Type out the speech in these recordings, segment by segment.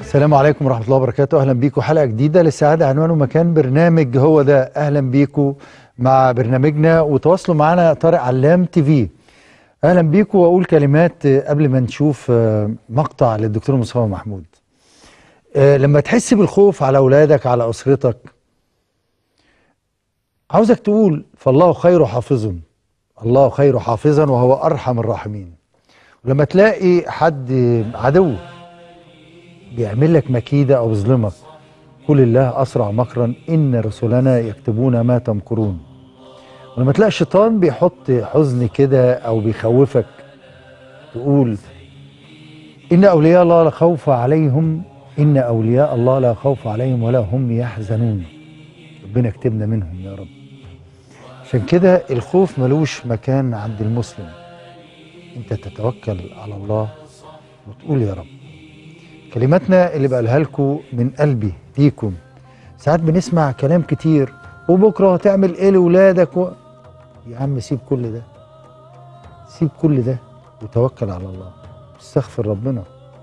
السلام عليكم ورحمة الله وبركاته أهلا بيكم حلقة جديدة للسعادة عنوان ومكان برنامج هو ده أهلا بيكم مع برنامجنا وتواصلوا معنا طارق علام تي في أهلا بيكم وأقول كلمات قبل ما نشوف مقطع للدكتور مصطفى محمود لما تحس بالخوف على أولادك على أسرتك عاوزك تقول فالله خير حافظ الله خير حافظا وهو أرحم الراحمين ولما تلاقي حد عدو بيعمل لك مكيدة أو بيظلمك قل الله أسرع مكرا إن رسلنا يكتبون ما تمكرون ولما تلاقي الشيطان بيحط حزن كده أو بيخوفك تقول إن أولياء الله لا خوف عليهم إن أولياء الله لا خوف عليهم ولا هم يحزنون ربنا يكتبنا منهم يا رب عشان كده الخوف ملوش مكان عند المسلم انت تتوكل على الله وتقول يا رب كلماتنا اللي بقالها لكم من قلبي ليكم ساعات بنسمع كلام كتير وبكره هتعمل ايه لاولادك و... يا عم سيب كل ده سيب كل ده وتوكل على الله واستغفر ربنا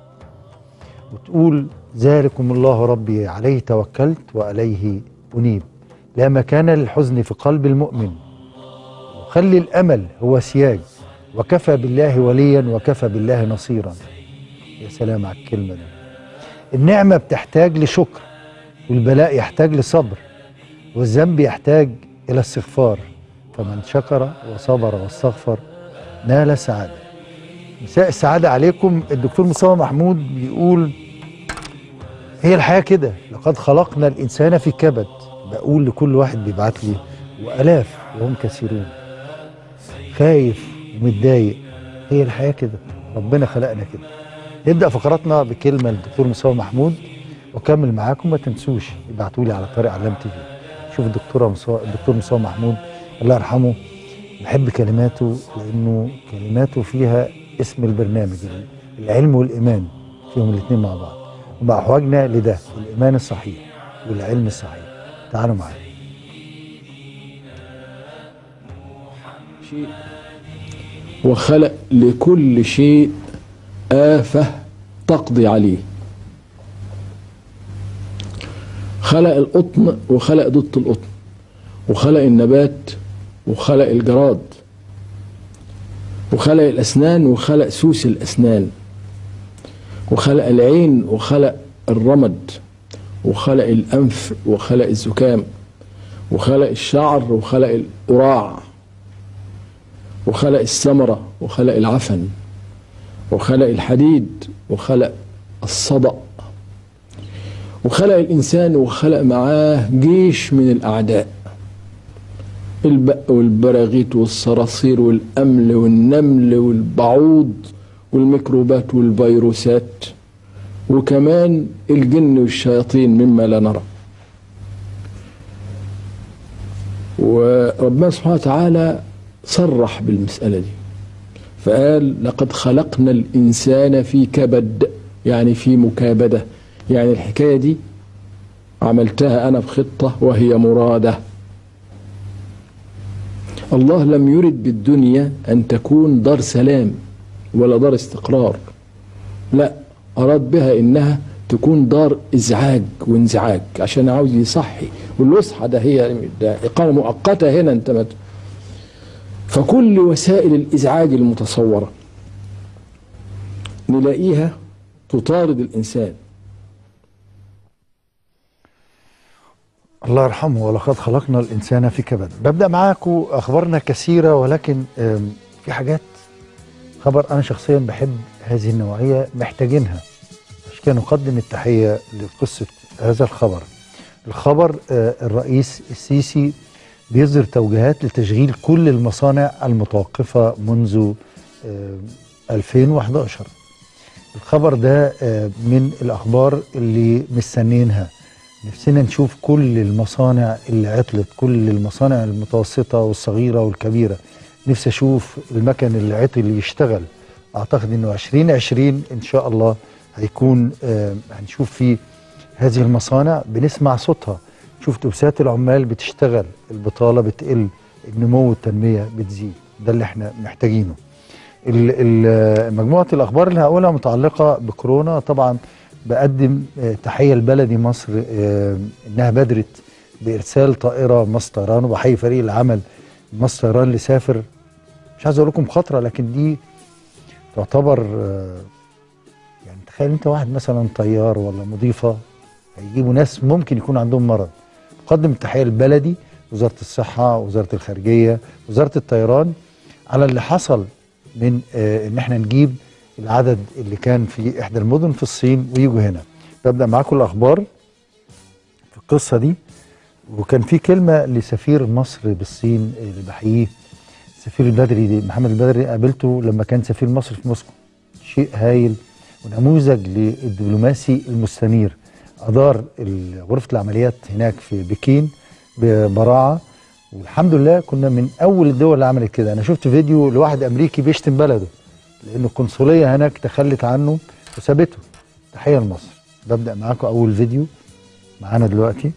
وتقول ذلكم الله ربي عليه توكلت واليه انيب لا مكان للحزن في قلب المؤمن وخلي الامل هو سياج وكفى بالله وليا وكفى بالله نصيرا يا سلام على الكلمه دي النعمة بتحتاج لشكر والبلاء يحتاج لصبر والذنب يحتاج إلى استغفار فمن شكر وصبر واستغفر نال سعادة مساء السعادة عليكم الدكتور مصطفى محمود بيقول هي الحياة كده لقد خلقنا الإنسان في كبد بقول لكل واحد بيبعت لي وألاف وهم كثيرون خايف ومتضايق هي الحياة كده ربنا خلقنا كده نبدا فقراتنا بكلمه للدكتور مصطفى محمود واكمل معاكم ما تنسوش ابعتوا لي على طريق علام تي في شوف الدكتوره مصطفى الدكتور مصطفى محمود الله يرحمه بحب كلماته لانه كلماته فيها اسم البرنامج العلم والايمان فيهم الاثنين مع بعض وبأحواجنا لده الايمان الصحيح والعلم الصحيح تعالوا معايا شيء وخلق لكل شيء آفة تقضي عليه خلق القطن وخلق ضد القطن وخلق النبات وخلق الجراد وخلق الأسنان وخلق سوس الأسنان وخلق العين وخلق الرمد وخلق الأنف وخلق الزكام وخلق الشعر وخلق القراع وخلق الثمرة وخلق العفن وخلق الحديد وخلق الصدأ وخلق الإنسان وخلق معاه جيش من الأعداء البق والبراغيث والصراصير والأمل والنمل والبعوض والميكروبات والفيروسات وكمان الجن والشياطين مما لا نرى وربنا سبحانه وتعالى صرح بالمسألة دي فقال لقد خلقنا الإنسان في كبد يعني في مكابدة يعني الحكاية دي عملتها أنا بخطة وهي مرادة الله لم يرد بالدنيا أن تكون دار سلام ولا دار استقرار لا أراد بها إنها تكون دار إزعاج وانزعاج عشان عاوز يصحي والوسحة ده هي ده إقامة مؤقتة هنا أنت مت فكل وسائل الإزعاج المتصورة نلاقيها تطارد الإنسان الله يرحمه ولقد خلقنا الإنسان في كبد ببدأ معاكم أخبارنا كثيرة ولكن في حاجات خبر أنا شخصيا بحب هذه النوعية محتاجينها عشان كده نقدم التحية لقصة هذا الخبر الخبر الرئيس السيسي بيصدر توجيهات لتشغيل كل المصانع المتوقفة منذ 2011 الخبر ده من الأخبار اللي مستنينها نفسنا نشوف كل المصانع اللي عطلت كل المصانع المتوسطة والصغيرة والكبيرة نفسي أشوف المكن اللي عطل يشتغل أعتقد أنه 2020 إن شاء الله هيكون هنشوف فيه هذه المصانع بنسمع صوتها شوف اتوبيسات العمال بتشتغل البطاله بتقل النمو والتنميه بتزيد ده اللي احنا محتاجينه ال- ال- مجموعه الاخبار اللي هقولها متعلقه بكورونا طبعا بقدم آه، تحيه لبلدي مصر آه، انها بادرت بارسال طائره مصر طيران وبحيي فريق العمل مصر طيران اللي سافر مش عايز اقول لكم خطره لكن دي تعتبر آه، يعني تخيل انت واحد مثلا طيار ولا مضيفه هيجيبوا ناس ممكن يكون عندهم مرض قدم التحيه لبلدي وزاره الصحه وزاره الخارجيه وزاره الطيران على اللي حصل من آه ان احنا نجيب العدد اللي كان في احدى المدن في الصين ويجوا هنا ببدا معاكم الاخبار في القصه دي وكان في كلمه لسفير مصر بالصين اللي بحييه السفير البدري دي محمد البدري قابلته لما كان سفير مصر في موسكو شيء هايل ونموذج للدبلوماسي المستنير ادار ال- غرفه العمليات هناك في بكين ببراعه والحمد لله كنا من اول الدول اللي عملت كده انا شفت فيديو لواحد امريكي بيشتم بلده لان القنصليه هناك تخلت عنه وسابته تحيه لمصر ببدا معاكم اول فيديو معانا دلوقتي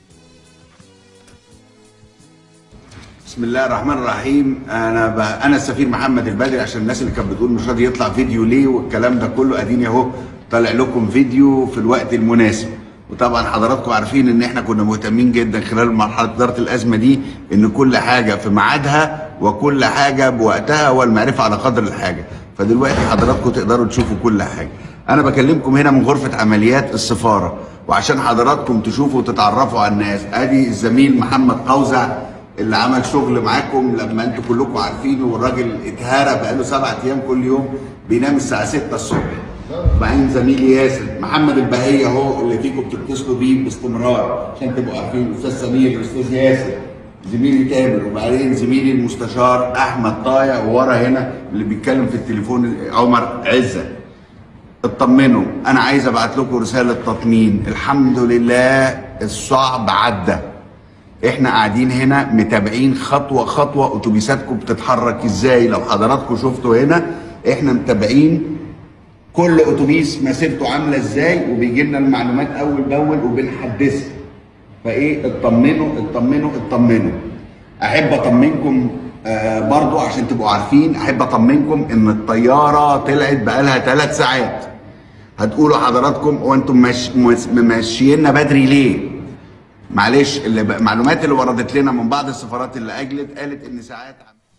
بسم الله الرحمن الرحيم انا ب... انا السفير محمد البدري عشان الناس اللي كانت بتقول مش راضي يطلع فيديو ليه والكلام ده كله اديني اهو طالع لكم فيديو في الوقت المناسب وطبعا حضراتكم عارفين ان احنا كنا مهتمين جدا خلال مرحله اداره الازمه دي ان كل حاجه في ميعادها وكل حاجه بوقتها والمعرفه على قدر الحاجه فدلوقتي حضراتكم تقدروا تشوفوا كل حاجه انا بكلمكم هنا من غرفه عمليات السفاره وعشان حضراتكم تشوفوا وتتعرفوا على الناس ادي الزميل محمد قوزع اللي عمل شغل معاكم لما انتوا كلكم عارفينه والراجل اتهرى بقاله سبعة ايام كل يوم بينام الساعه 6 الصبح وبعدين زميلي ياسر محمد البهية اهو اللي فيكم بتتصلوا بيه باستمرار عشان تبقوا عارفين الاستاذ سمير الاستاذ ياسر زميلي تامر وبعدين زميلي المستشار احمد طايع وورا هنا اللي بيتكلم في التليفون عمر عزه اطمنوا انا عايز ابعت لكم رساله تطمين الحمد لله الصعب عدى احنا قاعدين هنا متابعين خطوه خطوه اتوبيساتكم بتتحرك ازاي لو حضراتكم شفتوا هنا احنا متابعين كل اتوبيس مسيرته عامله ازاي وبيجي لنا المعلومات اول باول وبنحدثها فايه اطمنوا اطمنوا اطمنوا احب اطمنكم آه برضو عشان تبقوا عارفين احب اطمنكم ان الطياره طلعت بقالها ثلاث ساعات هتقولوا حضراتكم هو انتم مش مش- ممشينا بدري ليه معلش اللي ب- المعلومات اللي وردت لنا من بعض السفارات اللي اجلت قالت ان ساعات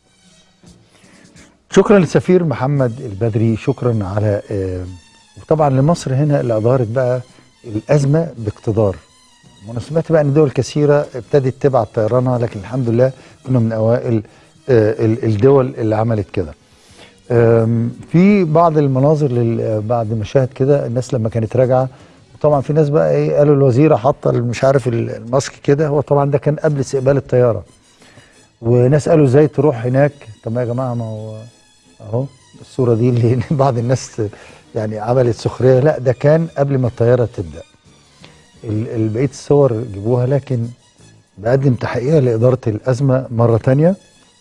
شكرا للسفير محمد البدري شكرا على آه، وطبعا لمصر هنا اللي ادارت بقى الازمه باقتدار وانا سمعت بقى ان دول كثيره ابتدت تبعت طيرانها لكن الحمد لله كنا من اوائل آه، ال- الدول اللي عملت كده آم، في بعض المناظر لل- بعد مشاهد كده الناس لما كانت راجعه طبعا في ناس بقى ايه قالوا الوزيره حاطه مش عارف ال- الماسك كده هو طبعا ده كان قبل استقبال الطياره وناس قالوا ازاي تروح هناك طب يا جماعه ما هو اهو الصوره دي اللي بعض الناس يعني عملت سخريه لا ده كان قبل ما الطياره تبدا ال- ال- بقيه الصور جيبوها لكن بقدم تحقيق لاداره الازمه مره تانية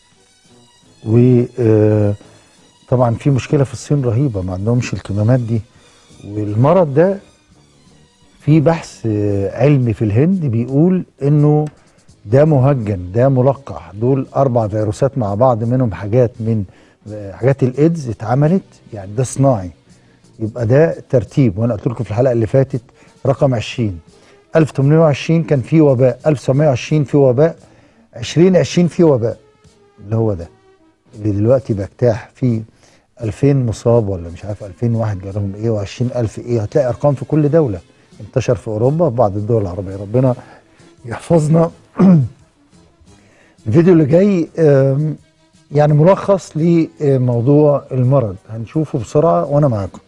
و آه، طبعا في مشكله في الصين رهيبه ما عندهمش الكمامات دي والمرض ده في بحث آه، علمي في الهند بيقول انه ده مهجن ده ملقح دول اربع فيروسات مع بعض منهم حاجات من آه، حاجات الايدز اتعملت يعني ده صناعي يبقى ده ترتيب وانا قلت لكم في الحلقه اللي فاتت رقم 20 1820 كان في وباء 1920 في وباء 2020 في وباء اللي هو ده اللي دلوقتي بجتاح فيه 2000 مصاب ولا مش عارف 2000 واحد جالهم ايه و20000 ايه هتلاقي ارقام في كل دوله انتشر في اوروبا في بعض الدول العربيه ربنا يحفظنا الفيديو اللي جاي آم، يعني ملخص لموضوع المرض هنشوفه بسرعه وانا معاكم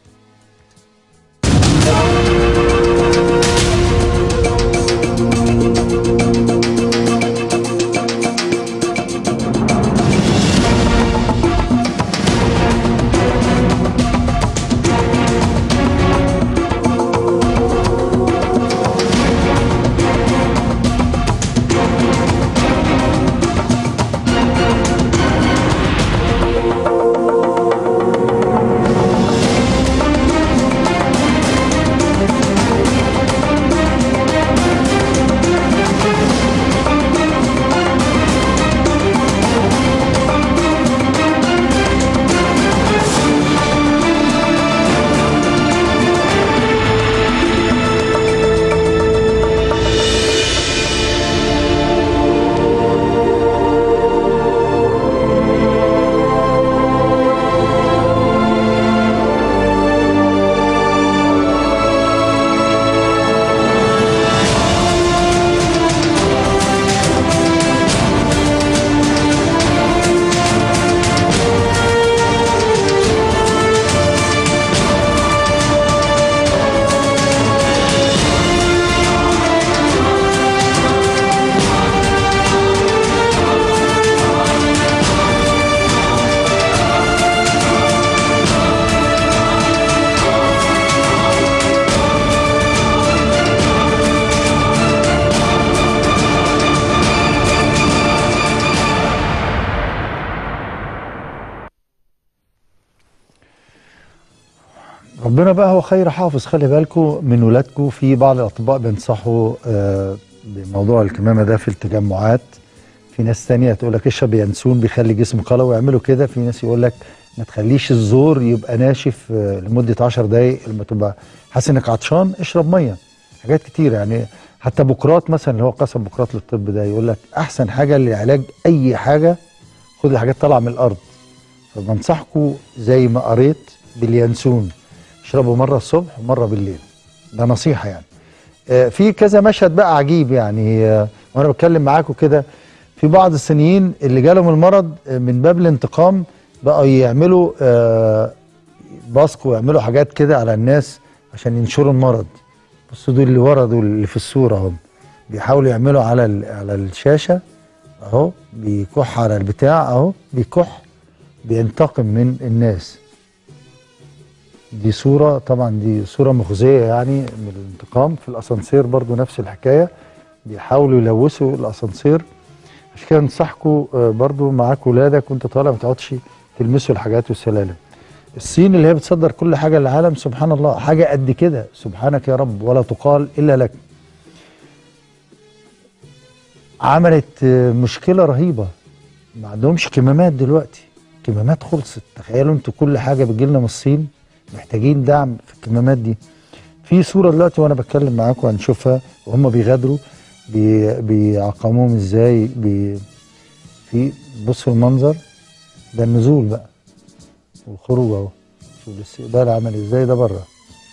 ربنا بقى هو خير حافظ خلي بالكم من ولادكم في بعض الاطباء بينصحوا آه، بموضوع الكمامه ده في التجمعات في ناس تانية تقول لك اشرب ينسون بيخلي جسمك قلوي ويعملوا كده في ناس يقول لك ما تخليش الزور يبقى ناشف آه، لمده 10 دقائق لما تبقى حاسس انك عطشان اشرب ميه حاجات كتير يعني حتى بقراط مثلا اللي هو قسم بقراط للطب ده يقول لك احسن حاجه لعلاج اي حاجه خد الحاجات طالعه من الارض فبنصحكم زي ما قريت باليانسون اشربوا مره الصبح ومره بالليل ده نصيحه يعني آه، في كذا مشهد بقى عجيب يعني آه، وانا بتكلم معاكم كده في بعض الصينيين اللي جالهم المرض آه، من باب الانتقام بقوا يعملوا آه، بصق ويعملوا حاجات كده على الناس عشان ينشروا المرض بصوا دول اللي ورا دول اللي في الصوره هم بيحاولوا يعملوا على ال- على الشاشه اهو بيكح على البتاع اهو بيكح بينتقم من الناس دي صورة طبعا دي صورة مخزية يعني من الانتقام في الأسانسير برضو نفس الحكاية بيحاولوا يلوثوا الأسانسير عشان كده ننصحكم آه، برضو معاك ولادك وانت طالع ما تقعدش تلمسوا الحاجات والسلالم الصين اللي هي بتصدر كل حاجة للعالم سبحان الله حاجة قد كده سبحانك يا رب ولا تقال إلا لك عملت آه، مشكلة رهيبة ما عندهمش كمامات دلوقتي كمامات خلصت تخيلوا انتوا كل حاجة بتجيلنا من الصين محتاجين دعم في الكمامات دي في صورة دلوقتي وانا بتكلم معاكم هنشوفها وهم بيغادروا بي بيعقموهم ازاي بي في بصوا المنظر ده النزول بقى والخروج اهو شوف الاستقبال عمل ازاي ده بره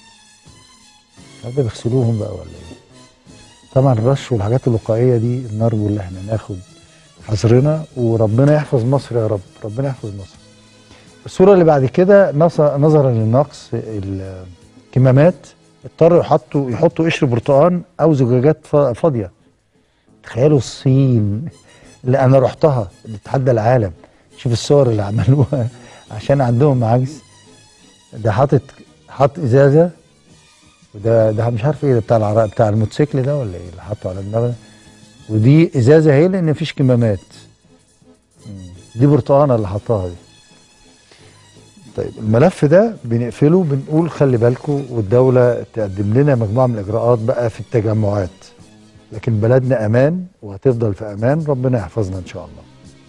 هذا بيغسلوهم بقى ولا ايه طبعا الرش والحاجات الوقائيه دي نرجو ان احنا ناخد حذرنا وربنا يحفظ مصر يا رب ربنا يحفظ مصر الصوره اللي بعد كده نص- نظرا للنقص الكمامات اضطروا يحطوا يحطوا قشر برتقان او زجاجات ف- فاضيه تخيلوا الصين اللي انا رحتها اللي تحدى العالم شوف الصور اللي عملوها عشان عندهم عجز ده حاطط حاط ازازه وده ده مش عارف ايه ده بتاع العرق بتاع الموتوسيكل ده ولا ايه اللي حاطه على دماغه ودي ازازه هي لان مفيش كمامات مم. دي برتقانه اللي حطاها دي طيب الملف ده بنقفله بنقول خلي بالكم والدوله تقدم لنا مجموعه من الاجراءات بقى في التجمعات لكن بلدنا امان وهتفضل في امان ربنا يحفظنا ان شاء الله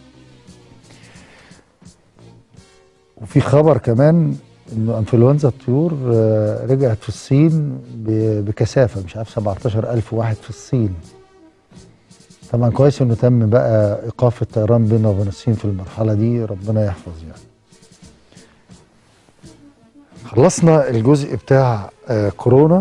وفي خبر كمان انه انفلونزا الطيور آه، رجعت في الصين ب- بكثافه مش عارف 17000 واحد في الصين طبعا كويس انه تم بقى ايقاف الطيران بيننا وبين الصين في المرحله دي ربنا يحفظ يعني خلصنا الجزء بتاع آه، كورونا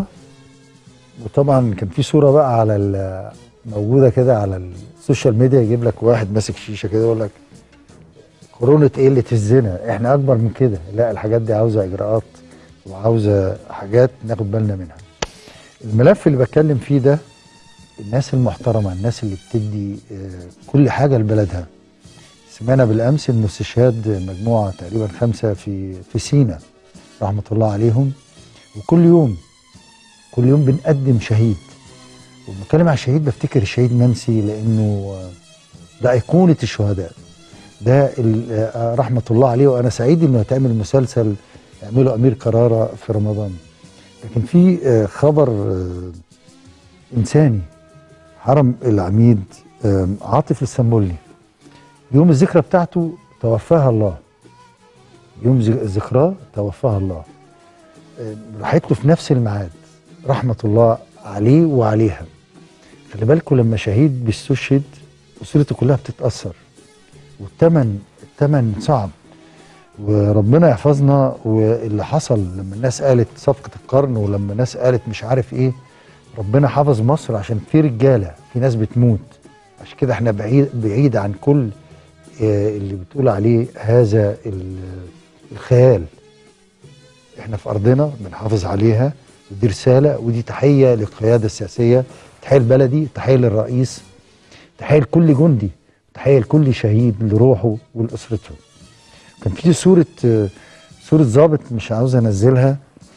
وطبعا كان في صوره بقى على ال- موجوده كده على السوشيال ميديا يجيب لك واحد ماسك شيشه كده يقول لك كورونا ايه اللي تهزنا احنا اكبر من كده لا الحاجات دي عاوزه اجراءات وعاوزه حاجات ناخد بالنا منها الملف اللي بتكلم فيه ده الناس المحترمه الناس اللي بتدي آه، كل حاجه لبلدها سمعنا بالامس انه استشهاد مجموعه تقريبا خمسه في في سينا رحمه الله عليهم وكل يوم كل يوم بنقدم شهيد وبنتكلم على الشهيد بفتكر الشهيد منسي لانه آه، ده ايقونه الشهداء ده ال- آه، رحمه الله عليه وانا سعيد انه هتعمل مسلسل يعمله امير كراره في رمضان لكن في آه، خبر آه، انساني حرم العميد آه، عاطف السنبلي يوم الذكرى بتاعته توفاها الله يوم ذ- ذكراه توفاها الله آه، راحت له في نفس الميعاد رحمه الله عليه وعليها خلي بالكم لما شهيد بيستشهد اسرته كلها بتتاثر والثمن الثمن صعب وربنا يحفظنا واللي حصل لما الناس قالت صفقة القرن ولما الناس قالت مش عارف ايه ربنا حافظ مصر عشان في رجالة في ناس بتموت عشان كده احنا بعيد بعيد عن كل آه، اللي بتقول عليه هذا ال- الخيال احنا في ارضنا بنحافظ عليها ودي رسالة ودي تحية للقيادة السياسية تحية البلدي تحية للرئيس تحية لكل جندي تحية لكل شهيد لروحه ولأسرته كان في صورة آه، صورة ضابط مش عاوز انزلها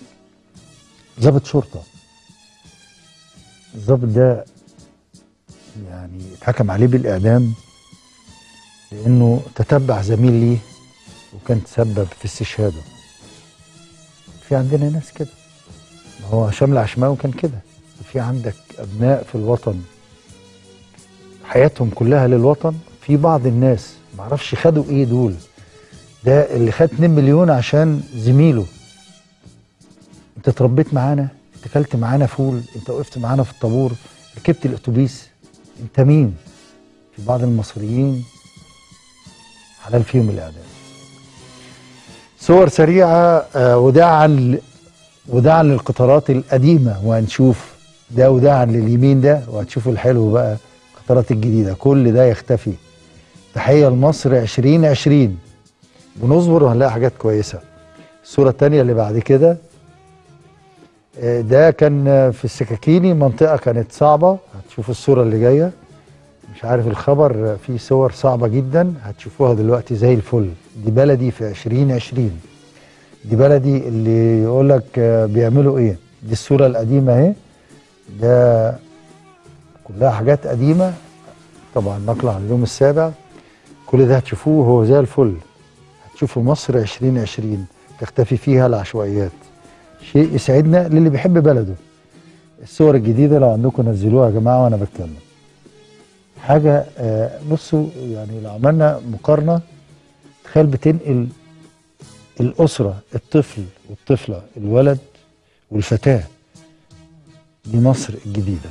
ضابط شرطة الضابط ده يعني اتحكم عليه بالإعدام لأنه تتبع زميل ليه وكان تسبب في استشهاده في عندنا ناس كده ما هو شامل عشماوي كان كده في عندك ابناء في الوطن حياتهم كلها للوطن في بعض الناس معرفش خدوا ايه دول ده اللي خد 2 مليون عشان زميله انت اتربيت معانا انت اكلت معانا فول انت وقفت معانا في الطابور ركبت الاتوبيس انت مين في بعض المصريين حلال فيهم الاعدام صور سريعه آه، وداعا ل- وداعا للقطارات القديمه وهنشوف ده وداعا لليمين ده وهتشوفوا الحلو بقى القطارات الجديده كل ده يختفي تحيه لمصر 2020 بنصبر وهنلاقي حاجات كويسه الصوره الثانيه اللي بعد كده آه، ده كان آه، في السكاكيني منطقه كانت صعبه هتشوفوا الصوره اللي جايه مش عارف الخبر آه، فيه صور صعبه جدا هتشوفوها دلوقتي زي الفل دي بلدي في 2020 دي بلدي اللي يقول لك آه، بيعملوا ايه دي الصوره القديمه اهي ده كلها حاجات قديمه طبعا نقله عن اليوم السابع كل ده هتشوفوه هو زي الفل هتشوفوا مصر 2020 تختفي فيها العشوائيات شيء يسعدنا للي بيحب بلده الصور الجديده لو عندكم نزلوها يا جماعه وانا بتكلم حاجه آه، بصوا يعني لو عملنا مقارنه تخيل بتنقل الاسره الطفل والطفله الولد والفتاه دي مصر الجديده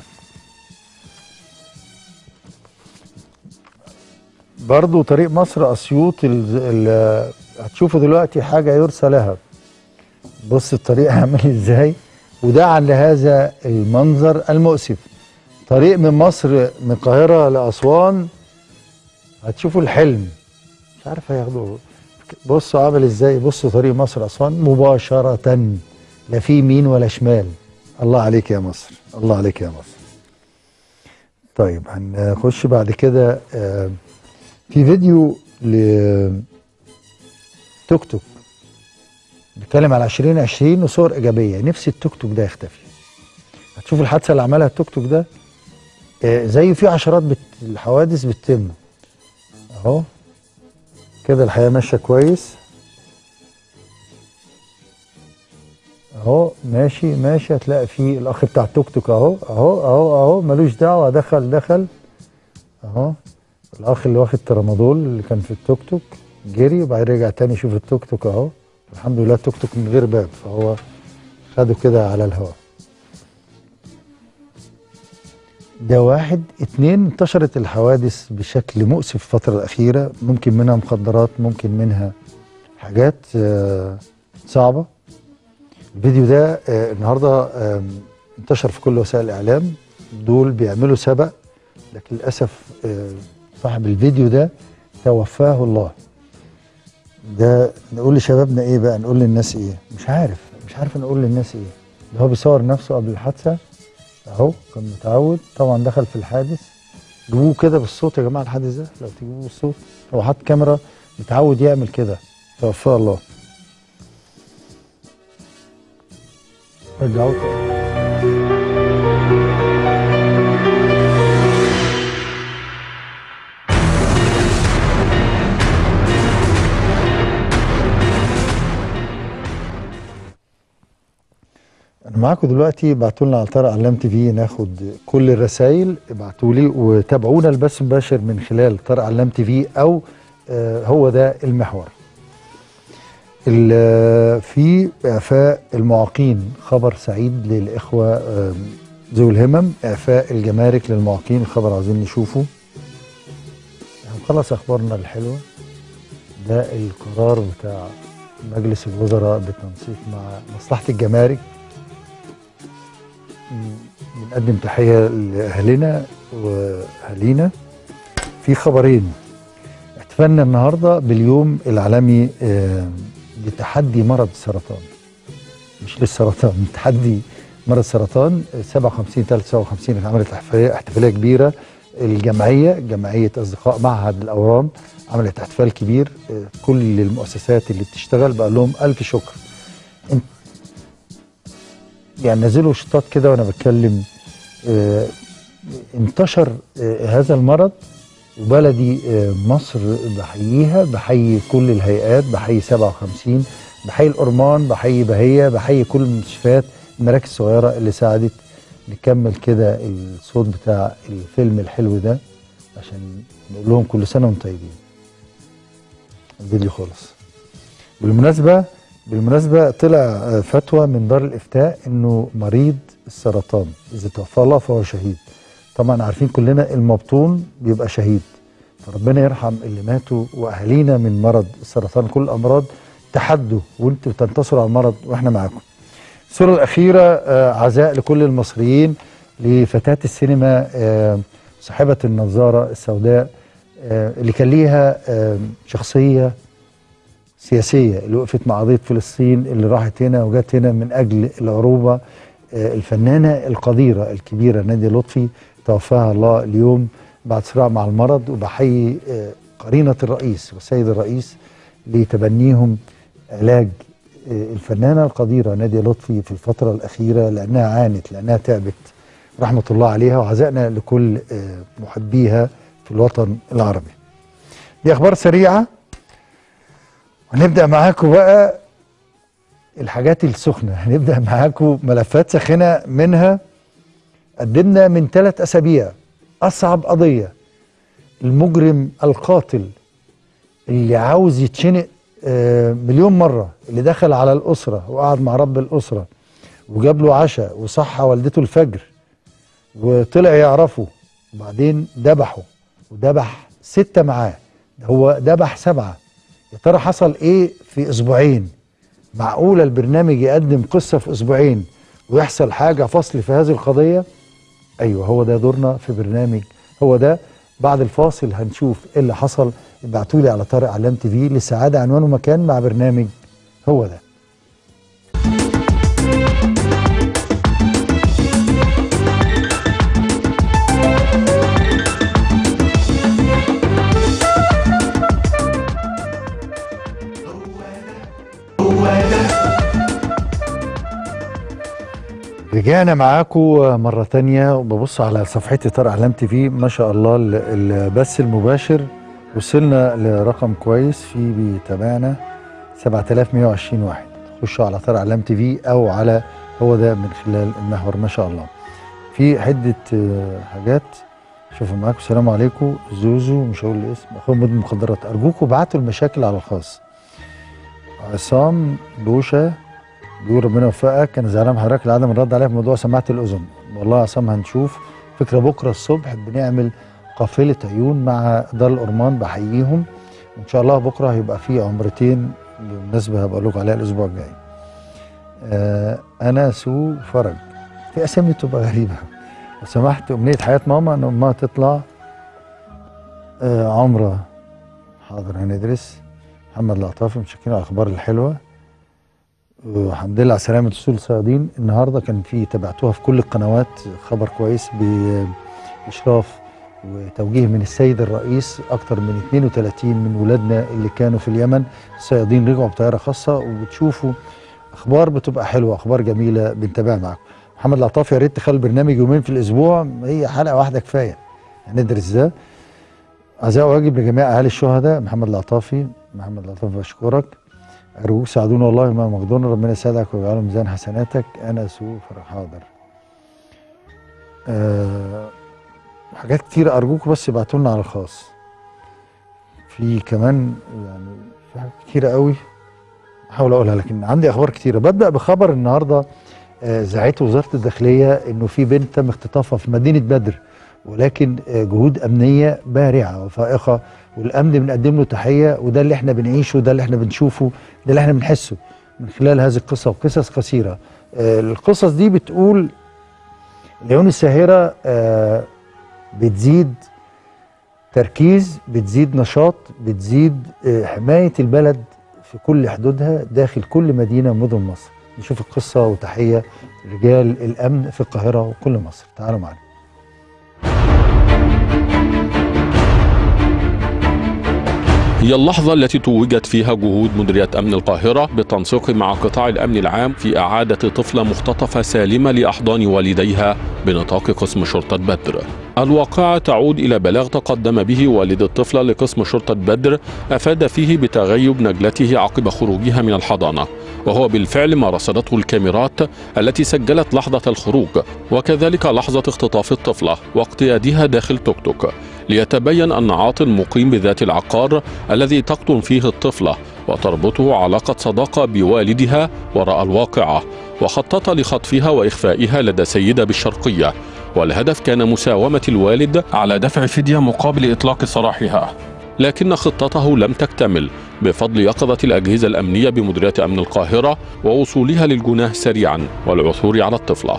برضو طريق مصر اسيوط ال- ال- هتشوفوا دلوقتي حاجه يرثى لها بص الطريق عامل ازاي وداعا لهذا المنظر المؤسف طريق من مصر من القاهره لاسوان هتشوفوا الحلم مش عارف هياخدوا بصوا عامل ازاي بصوا طريق مصر اسوان مباشره لا في يمين ولا شمال الله عليك يا مصر الله عليك يا مصر طيب هنخش بعد كده آه، في فيديو ل توك توك بيتكلم على 2020 وصور ايجابيه نفسي التوك توك ده يختفي هتشوف الحادثه اللي عملها التوك توك ده آه، زي في عشرات بت... الحوادث بتتم اهو كده الحياه ماشيه كويس اهو ماشي ماشي هتلاقي في الاخ بتاع التوك توك اهو اهو اهو اهو ملوش دعوه دخل دخل اهو الاخ اللي واخد ترامادول اللي كان في التوك توك جري وبعدين رجع تاني يشوف التوك توك اهو الحمد لله التوك توك من غير باب فهو خده كده على الهواء ده واحد اتنين انتشرت الحوادث بشكل مؤسف الفترة الأخيرة ممكن منها مخدرات ممكن منها حاجات آه، صعبة الفيديو ده آه، النهاردة آم، انتشر في كل وسائل الإعلام دول بيعملوا سبق لكن للأسف آه، صاحب الفيديو ده توفاه الله ده نقول لشبابنا ايه بقى نقول للناس ايه مش عارف مش عارف نقول للناس ايه ده هو بيصور نفسه قبل الحادثه اهو كان متعود طبعا دخل في الحادث جيبوه كده بالصوت يا جماعه الحادث ده لو تجيبوه بالصوت هو حاط كاميرا متعود يعمل كده توفاه الله رجعوه تاني. انا معاكم دلوقتي ابعتوا لنا على طارق علام تي في ناخد كل الرسائل ابعتوا لي وتابعونا البث مباشر من خلال طارق علام تي في او آه، هو ده المحور ال- في اعفاء المعاقين خبر سعيد للاخوه آم، ذوي الهمم اعفاء الجمارك للمعاقين خبر عايزين نشوفه هنخلص اخبارنا الحلوه ده القرار بتاع مجلس الوزراء بالتنسيق مع مصلحه الجمارك بنقدم تحية لأهلنا وأهالينا في خبرين احتفلنا النهاردة باليوم العالمي آه، لتحدي مرض السرطان مش للسرطان تحدي مرض السرطان آه، 57 53 عملت احتفالية احتفالية كبيرة الجمعية جمعية أصدقاء معهد الأورام عملت احتفال كبير آه، كل المؤسسات اللي بتشتغل بقى لهم ألف شكر يعني نزلوا شطات كده وانا بتكلم آه، انتشر آه، هذا المرض وبلدي آه، مصر بحييها بحيي كل الهيئات بحيي 57 بحيي الأرمان بحيي بهية بحيي كل المستشفيات المراكز الصغيرة اللي ساعدت نكمل كده الصوت بتاع الفيلم الحلو ده عشان نقول لهم كل سنة وانتم طيبين الفيديو خلص بالمناسبة بالمناسبة طلع آه، فتوى من دار الإفتاء إنه مريض السرطان إذا توفى الله فهو شهيد طبعا عارفين كلنا المبطون بيبقى شهيد فربنا يرحم اللي ماتوا وأهالينا من مرض السرطان كل الأمراض تحدوا وانتوا تنتصروا على المرض واحنا معاكم الصورة الأخيرة آه، عزاء لكل المصريين لفتاة السينما آه، صاحبة النظارة السوداء آه، اللي كان ليها آه، شخصية سياسية اللي وقفت مع قضية فلسطين اللي راحت هنا وجت هنا من أجل العروبة آه، الفنانة القديرة الكبيرة نادية لطفي توفاها الله اليوم بعد صراع مع المرض وبحيي آه، قرينة الرئيس والسيد الرئيس لتبنيهم علاج آه، الفنانة القديرة نادية لطفي في الفترة الأخيرة لأنها عانت لأنها تعبت رحمة الله عليها وعزائنا لكل آه، محبيها في الوطن العربي دي أخبار سريعة ونبدأ معاكم بقى الحاجات السخنة هنبدأ معاكم ملفات ساخنة منها قدمنا من ثلاث أسابيع أصعب قضية المجرم القاتل اللي عاوز يتشنق آه، مليون مرة اللي دخل على الأسرة وقعد مع رب الأسرة وجاب له عشاء وصحى والدته الفجر وطلع يعرفه وبعدين ذبحه وذبح ستة معاه ده هو ذبح سبعة يا ترى حصل ايه في اسبوعين معقولة البرنامج يقدم قصة في اسبوعين ويحصل حاجة فصل في هذه القضية ايوه هو ده دورنا في برنامج هو ده بعد الفاصل هنشوف ايه اللي حصل ابعتوا لي على طارق علام تي في للسعادة عنوان ومكان مع برنامج هو ده رجعنا معاكم مرة تانية وببص على صفحتي طارق علام تي في ما شاء الله ال- البث المباشر وصلنا لرقم كويس في بيتابعنا 7120 واحد خشوا على طارق علام تي في او على هو ده من خلال المحور ما شاء الله في عدة آه، حاجات شوفوا معاكم السلام عليكم زوزو مش هقول الاسم اخوه مدمن مخدرات ارجوكم ابعتوا المشاكل على الخاص عصام بوشه بيقول ربنا يوفقك انا زعلان من حضرتك لعدم الرد عليا في موضوع سماعه الاذن والله يا عصام هنشوف فكره بكره الصبح بنعمل قافله عيون مع دار الأرمان بحييهم وان شاء الله بكره هيبقى في عمرتين بالمناسبه هبقى لكم عليها الاسبوع الجاي آه انا سو فرج في اسامي تبقى غريبه لو سمحت امنيه حياه ماما ان امها تطلع آه عمره حاضر هندرس محمد العطافي متشكرين على الاخبار الحلوه والحمد لله على سلامة أصول الصيادين النهاردة كان في تابعتوها في كل القنوات خبر كويس بإشراف وتوجيه من السيد الرئيس أكتر من 32 من ولادنا اللي كانوا في اليمن الصيادين رجعوا بطيارة خاصة وبتشوفوا أخبار بتبقى حلوة أخبار جميلة بنتابعها معاكم محمد العطاف يا ريت تخلي البرنامج يومين في الأسبوع هي حلقة واحدة كفاية هندرس ده عزاء واجب لجميع أهالي الشهداء محمد العطافي محمد العطافي بشكرك أرجوك ساعدونا والله ما مقدورنا ربنا يسعدك ويجعله ميزان حسناتك أنا سوء فرح حاضر أه حاجات كتير أرجوكوا بس ابعتوا لنا على الخاص في كمان يعني في حاجات كتيرة قوي بحاول أقولها لكن عندي أخبار كتيرة ببدأ بخبر النهاردة آه، زعيت وزارة الداخلية إنه في بنت تم اختطافها في مدينة بدر ولكن آه، جهود أمنية بارعة وفائقة والأمن بنقدم له تحية وده اللي احنا بنعيشه ده اللي احنا بنشوفه ده اللي احنا بنحسه من خلال هذه القصة وقصص قصيرة آه، القصص دي بتقول العيون الساهرة آه، بتزيد تركيز بتزيد نشاط بتزيد آه، حماية البلد في كل حدودها داخل كل مدينة من مدن مصر نشوف القصة وتحية رجال الأمن في القاهرة وكل مصر تعالوا معنا هي اللحظة التي توجت فيها جهود مديرية أمن القاهرة بالتنسيق مع قطاع الأمن العام في إعادة طفلة مختطفة سالمة لأحضان والديها بنطاق قسم شرطة بدر. الواقعة تعود إلى بلاغ تقدم به والد الطفلة لقسم شرطة بدر أفاد فيه بتغيب نجلته عقب خروجها من الحضانة وهو بالفعل ما رصدته الكاميرات التي سجلت لحظة الخروج وكذلك لحظة اختطاف الطفلة واقتيادها داخل توك توك ليتبين أن عاطل مقيم بذات العقار الذي تقطن فيه الطفلة وتربطه علاقة صداقة بوالدها وراء الواقعة وخطط لخطفها وإخفائها لدى سيدة بالشرقية والهدف كان مساومة الوالد على دفع فدية مقابل إطلاق سراحها لكن خطته لم تكتمل بفضل يقظة الأجهزة الأمنية بمديرية أمن القاهرة ووصولها للجناه سريعا والعثور على الطفلة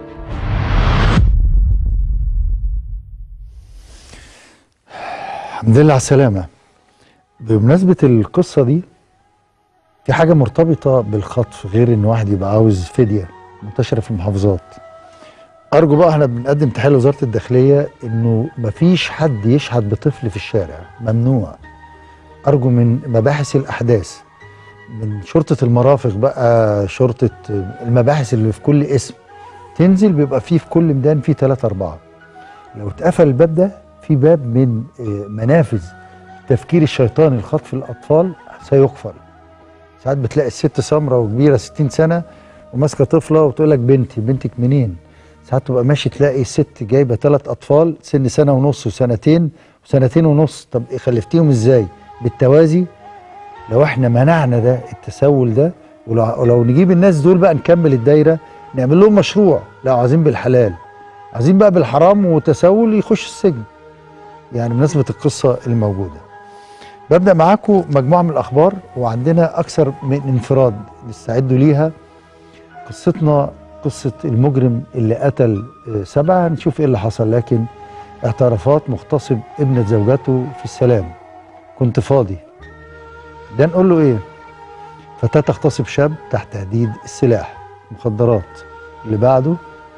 الحمد لله على السلامة بمناسبة القصة دي في حاجة مرتبطة بالخطف غير ان واحد يبقى عاوز فدية منتشرة في المحافظات ارجو بقى احنا بنقدم تحية لوزارة الداخلية انه مفيش حد يشحت بطفل في الشارع ممنوع ارجو من مباحث الاحداث من شرطة المرافق بقى شرطة المباحث اللي في كل اسم تنزل بيبقى فيه في كل ميدان فيه ثلاثة أربعة لو اتقفل الباب ده في باب من آه، منافذ تفكير الشيطاني لخطف الأطفال سيقفل ساعات بتلاقي الست سمرة وكبيرة 60 سنة وماسكة طفلة وتقول لك بنتي بنتك منين ساعات تبقى ماشي تلاقي ست جايبة ثلاث أطفال سن سنة ونص وسنتين وسنتين ونص طب إيه خلفتيهم إزاي بالتوازي لو احنا منعنا ده التسول ده ولو, ولو نجيب الناس دول بقى نكمل الدايرة نعمل لهم مشروع لا عايزين بالحلال عايزين بقى بالحرام وتسول يخش السجن يعني بمناسبة القصة الموجودة ببدأ معاكم مجموعة من الأخبار وعندنا أكثر من انفراد نستعدوا ليها قصتنا قصة المجرم اللي قتل آه، سبعة هنشوف إيه اللي حصل لكن اعترافات مغتصب ابنة زوجته في السلام كنت فاضي ده نقول له إيه فتاة تغتصب شاب تحت تهديد السلاح مخدرات اللي بعده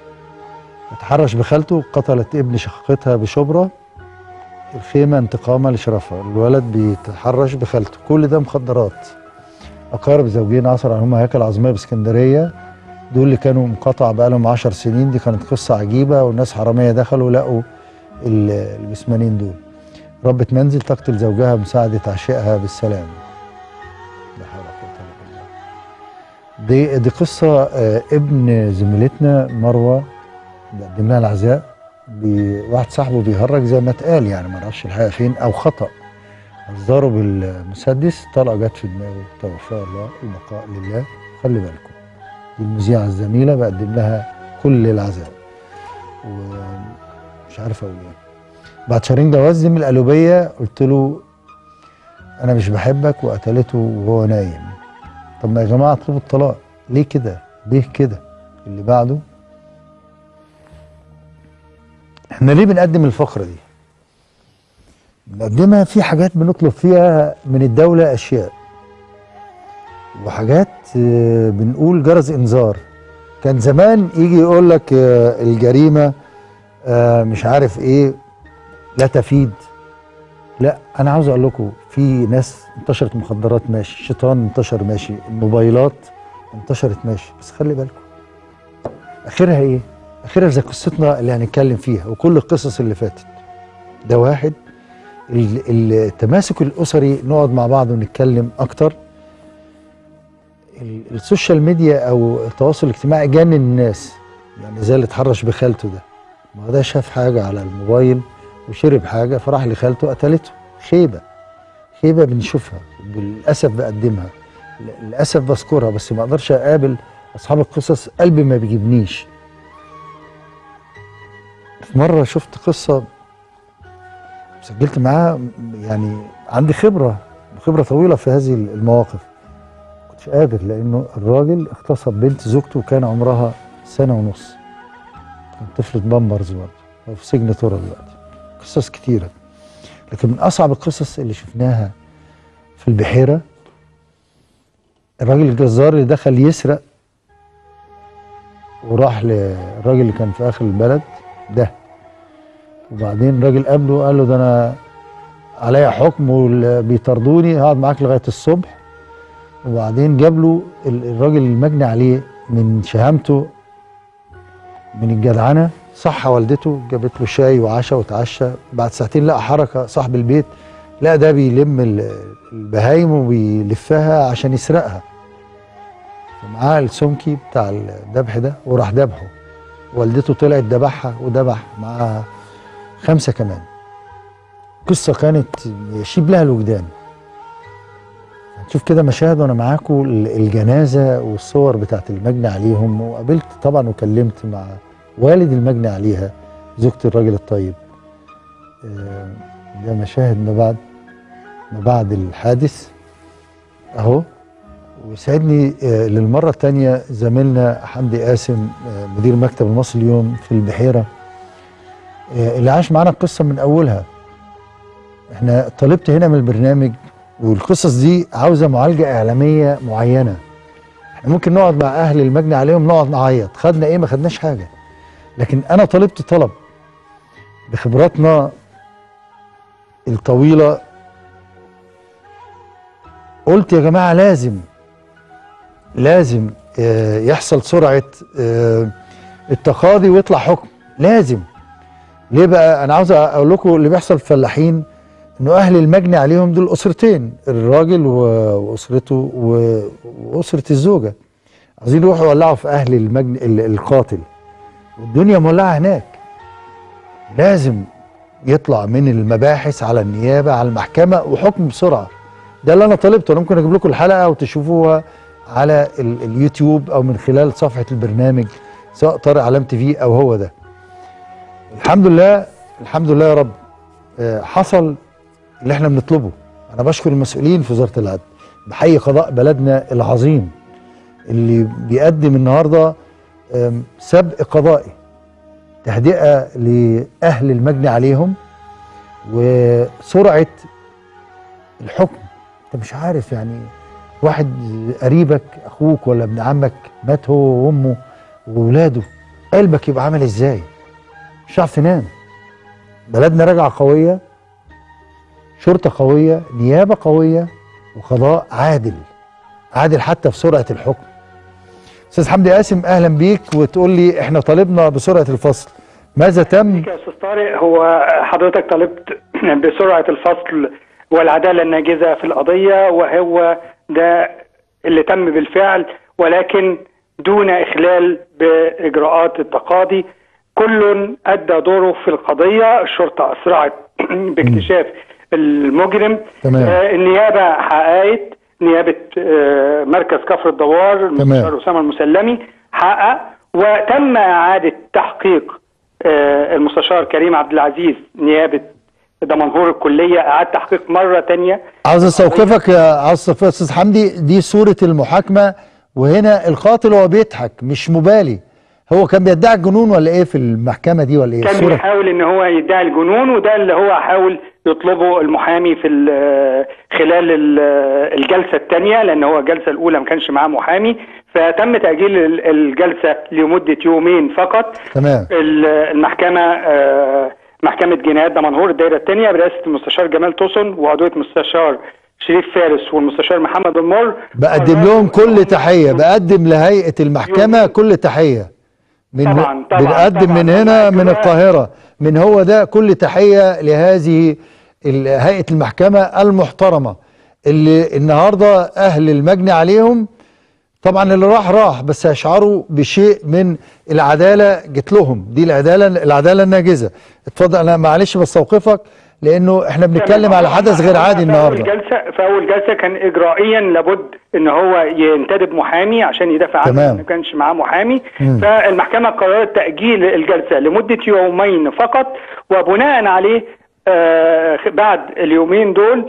اتحرش بخالته قتلت ابن شقيقتها بشبرا الخيمة انتقاما لشرفها الولد بيتحرش بخالته كل ده مخدرات أقارب زوجين عثر عنهم هيكل عظمية باسكندرية دول اللي كانوا مقاطع بقالهم عشر سنين دي كانت قصة عجيبة والناس حرامية دخلوا لقوا ال- الجسمانين دول ربة منزل تقتل زوجها بمساعدة عشائها بالسلام لا حول ولا قوة إلا بالله. دي دي قصة آه، ابن زميلتنا مروة بقدم لها العزاء بواحد صاحبه بيهرج زي ما اتقال يعني ما اعرفش الحقيقه فين او خطا هزاره بالمسدس طلقه جت في دماغه توفاه الله البقاء لله خلي بالكم دي المذيعه الزميله بقدم لها كل العزاء ومش عارف اقول ايه بعد شهرين جواز من القلوبيه قلت له انا مش بحبك وقتلته وهو نايم طب ما يا جماعه اطلبوا الطلاق ليه كده ليه كده اللي بعده احنا ليه بنقدم الفقرة دي بنقدمها في حاجات بنطلب فيها من الدولة أشياء وحاجات آه، بنقول جرس إنذار كان زمان يجي يقول لك آه، الجريمة آه، مش عارف إيه لا تفيد لا أنا عاوز أقول لكم في ناس انتشرت مخدرات ماشي الشيطان انتشر ماشي الموبايلات انتشرت ماشي بس خلي بالكم آخرها إيه؟ اخيرا زي قصتنا اللي هنتكلم فيها وكل القصص اللي فاتت ده واحد ال- التماسك الاسري نقعد مع بعض ونتكلم اكتر ال- السوشيال ميديا او التواصل الاجتماعي جنن الناس يعني زي اللي اتحرش بخالته ده ما هو ده شاف حاجه على الموبايل وشرب حاجه فراح لخالته قتلته خيبه خيبه بنشوفها بالاسف بقدمها ل- للاسف بذكرها بس ما اقدرش اقابل اصحاب القصص قلبي ما بيجيبنيش في مرة شفت قصة سجلت معاها يعني عندي خبرة خبرة طويلة في هذه المواقف كنتش قادر لأنه الراجل اغتصب بنت زوجته وكان عمرها سنة ونص كان طفلة بامبرز برضه هو في سجن تورا دلوقتي قصص كتيرة لكن من أصعب القصص اللي شفناها في البحيرة الراجل الجزار اللي دخل يسرق وراح للراجل اللي كان في آخر البلد ده وبعدين الراجل قابله قال له ده انا عليا حكم وبيطردوني هقعد معاك لغايه الصبح وبعدين جاب له ال- الراجل المجني عليه من شهامته من الجدعنه صح والدته جابت له شاي وعشاء وتعشى بعد ساعتين لقى حركه صاحب البيت لا ده بيلم ال- البهايم وبيلفها عشان يسرقها فمعاه السمكي بتاع الذبح ده وراح ذبحه والدته طلعت ذبحها وذبح معاها خمسه كمان قصه كانت يشيب لها الوجدان هنشوف كده مشاهد وانا معاكم ال- الجنازه والصور بتاعت المجني عليهم وقابلت طبعا وكلمت مع والد المجني عليها زوجة الراجل الطيب آه، ده مشاهد ما بعد ما بعد الحادث اهو ويسعدني آه، للمرة الثانية زميلنا حمدي قاسم آه، مدير مكتب المصري اليوم في البحيرة آه، اللي عاش معانا القصة من أولها احنا طلبت هنا من البرنامج والقصص دي عاوزة معالجة إعلامية معينة احنا ممكن نقعد مع أهل المجني عليهم نقعد نعيط خدنا إيه ما خدناش حاجة لكن أنا طلبت طلب بخبراتنا الطويلة قلت يا جماعة لازم لازم آه، يحصل سرعة آه، التقاضي ويطلع حكم لازم ليه بقى انا عاوز اقول لكم اللي بيحصل في الفلاحين انه اهل المجني عليهم دول اسرتين الراجل و- واسرته و- واسره الزوجه عايزين يروحوا يولعوا في اهل المجني ال- القاتل والدنيا مولعه هناك لازم يطلع من المباحث على النيابه على المحكمه وحكم بسرعه ده اللي انا طلبته انا ممكن اجيب لكم الحلقه وتشوفوها على ال- اليوتيوب او من خلال صفحه البرنامج سواء طارق علام تي في او هو ده الحمد لله الحمد لله يا رب آه، حصل اللي احنا بنطلبه انا بشكر المسؤولين في وزاره العدل بحيي قضاء بلدنا العظيم اللي بيقدم النهارده آم، سبق قضائي تهدئه لاهل المجني عليهم وسرعه الحكم انت مش عارف يعني واحد قريبك اخوك ولا ابن عمك مات هو وامه واولاده قلبك يبقى عامل ازاي مش هتعرف تنام بلدنا راجعه قويه شرطه قويه نيابه قويه وقضاء عادل عادل حتى في سرعه الحكم استاذ حمدي قاسم اهلا بيك وتقول لي احنا طالبنا بسرعه الفصل ماذا تم يا استاذ طارق هو حضرتك طالبت بسرعه الفصل والعداله الناجزه في القضيه وهو ده اللي تم بالفعل ولكن دون اخلال باجراءات التقاضي كل ادى دوره في القضيه الشرطه اسرعت باكتشاف المجرم تمام. آه، النيابه حققت نيابه آه، مركز كفر الدوار المستشار اسامه المسلمي حقق وتم اعاده تحقيق آه، المستشار كريم عبد العزيز نيابه دمنهور الكليه اعاد تحقيق مره تانية عاوز استوقفك يا عاوز استوقفك يا استاذ حمدي دي صوره المحاكمه وهنا القاتل هو بيضحك مش مبالي هو كان بيدعي الجنون ولا ايه في المحكمه دي ولا ايه كان الصوره بيحاول ان هو يدعي الجنون وده اللي هو حاول يطلبه المحامي في ال- خلال ال- الجلسه الثانيه لان هو الجلسه الاولى ما كانش معاه محامي فتم تاجيل ال- الجلسه لمده يومين فقط تمام ال- المحكمه آه، محكمه جنايات دمنهور الدائره الثانيه برئاسه المستشار جمال توسن وعضويه المستشار شريف فارس والمستشار محمد المر بقدم لهم كل تحيه بقدم لهيئه المحكمه كل تحيه من طبعاً، طبعاً، بنقدم طبعاً. من هنا من كده- القاهره من هو ده كل تحيه لهذه ال- هيئه المحكمه المحترمه اللي النهارده اهل المجني عليهم طبعا اللي راح راح بس هيشعروا بشيء من العداله جت لهم دي العداله العداله الناجزه اتفضل انا معلش بستوقفك لانه احنا بنتكلم على حدث غير عادي في النهارده اول جلسه في اول جلسه كان اجرائيا لابد ان هو ينتدب محامي عشان يدافع عنه تمام. ما كانش معاه محامي مم. فالمحكمه قررت تاجيل الجلسه لمده يومين فقط وبناء عليه آه بعد اليومين دول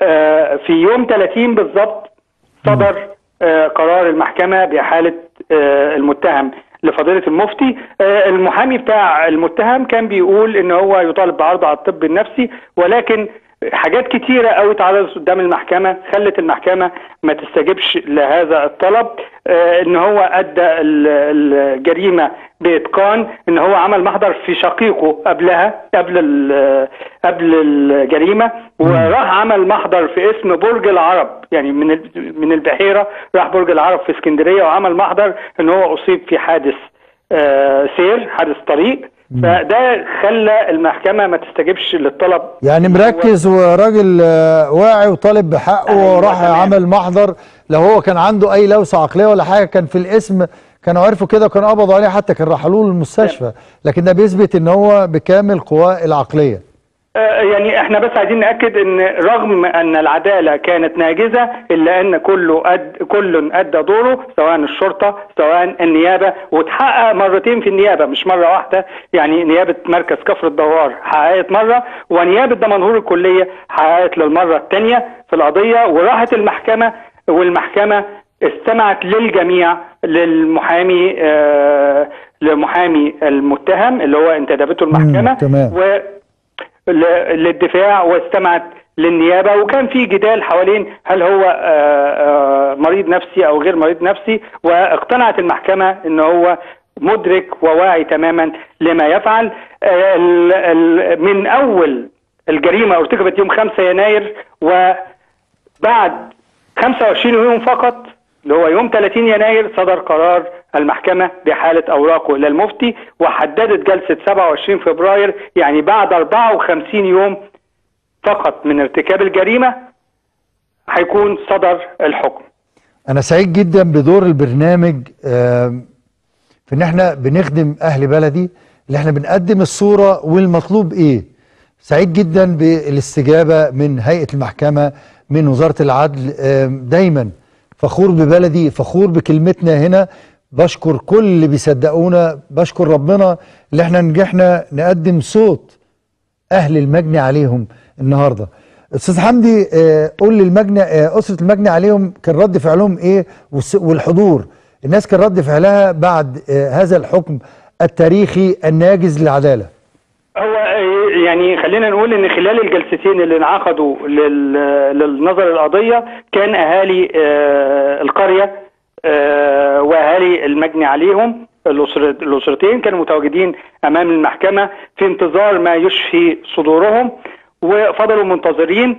آه في يوم 30 بالظبط صدر آه قرار المحكمه باحاله آه المتهم لفضيله المفتي آه المحامي بتاع المتهم كان بيقول ان هو يطالب بعرضه على الطب النفسي ولكن حاجات كتيرة قوي اتعرضت قدام المحكمة خلت المحكمة ما تستجبش لهذا الطلب آه ان هو ادى ال- الجريمة باتقان ان هو عمل محضر في شقيقه قبلها قبل ال- قبل الجريمة وراح عمل محضر في اسم برج العرب يعني من ال- من البحيرة راح برج العرب في اسكندرية وعمل محضر ان هو اصيب في حادث آه سير حادث طريق فده خلى المحكمة ما تستجبش للطلب يعني مركز وراجل آه، واعي وطالب بحقه أيوة وراح تمام. عمل محضر لو هو كان عنده اي لوسه عقليه ولا حاجه كان في الاسم كانوا عرفوا كده وكانوا قبضوا عليه حتى كان رحلوه للمستشفى لكن ده بيثبت ان هو بكامل قواه العقليه آه، يعني احنا بس عايزين ناكد ان رغم ان العداله كانت ناجزه الا ان كله أد كل ادى دوره سواء الشرطه سواء النيابه وتحقق مرتين في النيابه مش مره واحده يعني نيابه مركز كفر الدوار حققت مره ونيابه دمنهور الكليه حققت للمره الثانيه في القضيه وراحت المحكمه والمحكمه استمعت للجميع للمحامي آه لمحامي المتهم اللي هو انتدبته المحكمه تمام. و ل- للدفاع واستمعت للنيابه وكان في جدال حوالين هل هو آه، آه، مريض نفسي او غير مريض نفسي واقتنعت المحكمه ان هو مدرك وواعي تماما لما يفعل آه، ال- ال- من اول الجريمه ارتكبت يوم 5 يناير وبعد 25 يوم فقط اللي هو يوم 30 يناير صدر قرار المحكمة بحالة أوراقه إلى المفتي وحددت جلسة 27 فبراير يعني بعد 54 يوم فقط من ارتكاب الجريمة هيكون صدر الحكم انا سعيد جدا بدور البرنامج آم، في ان احنا بنخدم اهل بلدي اللي احنا بنقدم الصوره والمطلوب ايه سعيد جدا بالاستجابه من هيئه المحكمه من وزاره العدل آم، دايما فخور ببلدي فخور بكلمتنا هنا بشكر كل اللي بيصدقونا بشكر ربنا اللي احنا نجحنا نقدم صوت اهل المجني عليهم النهارده استاذ حمدي آه، قول لي المجني آه، اسره المجني عليهم كان رد فعلهم ايه والس- والحضور الناس كان رد فعلها بعد آه، هذا الحكم التاريخي الناجز للعداله هو آه، يعني خلينا نقول ان خلال الجلستين اللي انعقدوا لل- للنظر القضيه كان اهالي آه، القريه آه، واهالي المجني عليهم الأسر- الاسرتين كانوا متواجدين امام المحكمه في انتظار ما يشفي صدورهم وفضلوا منتظرين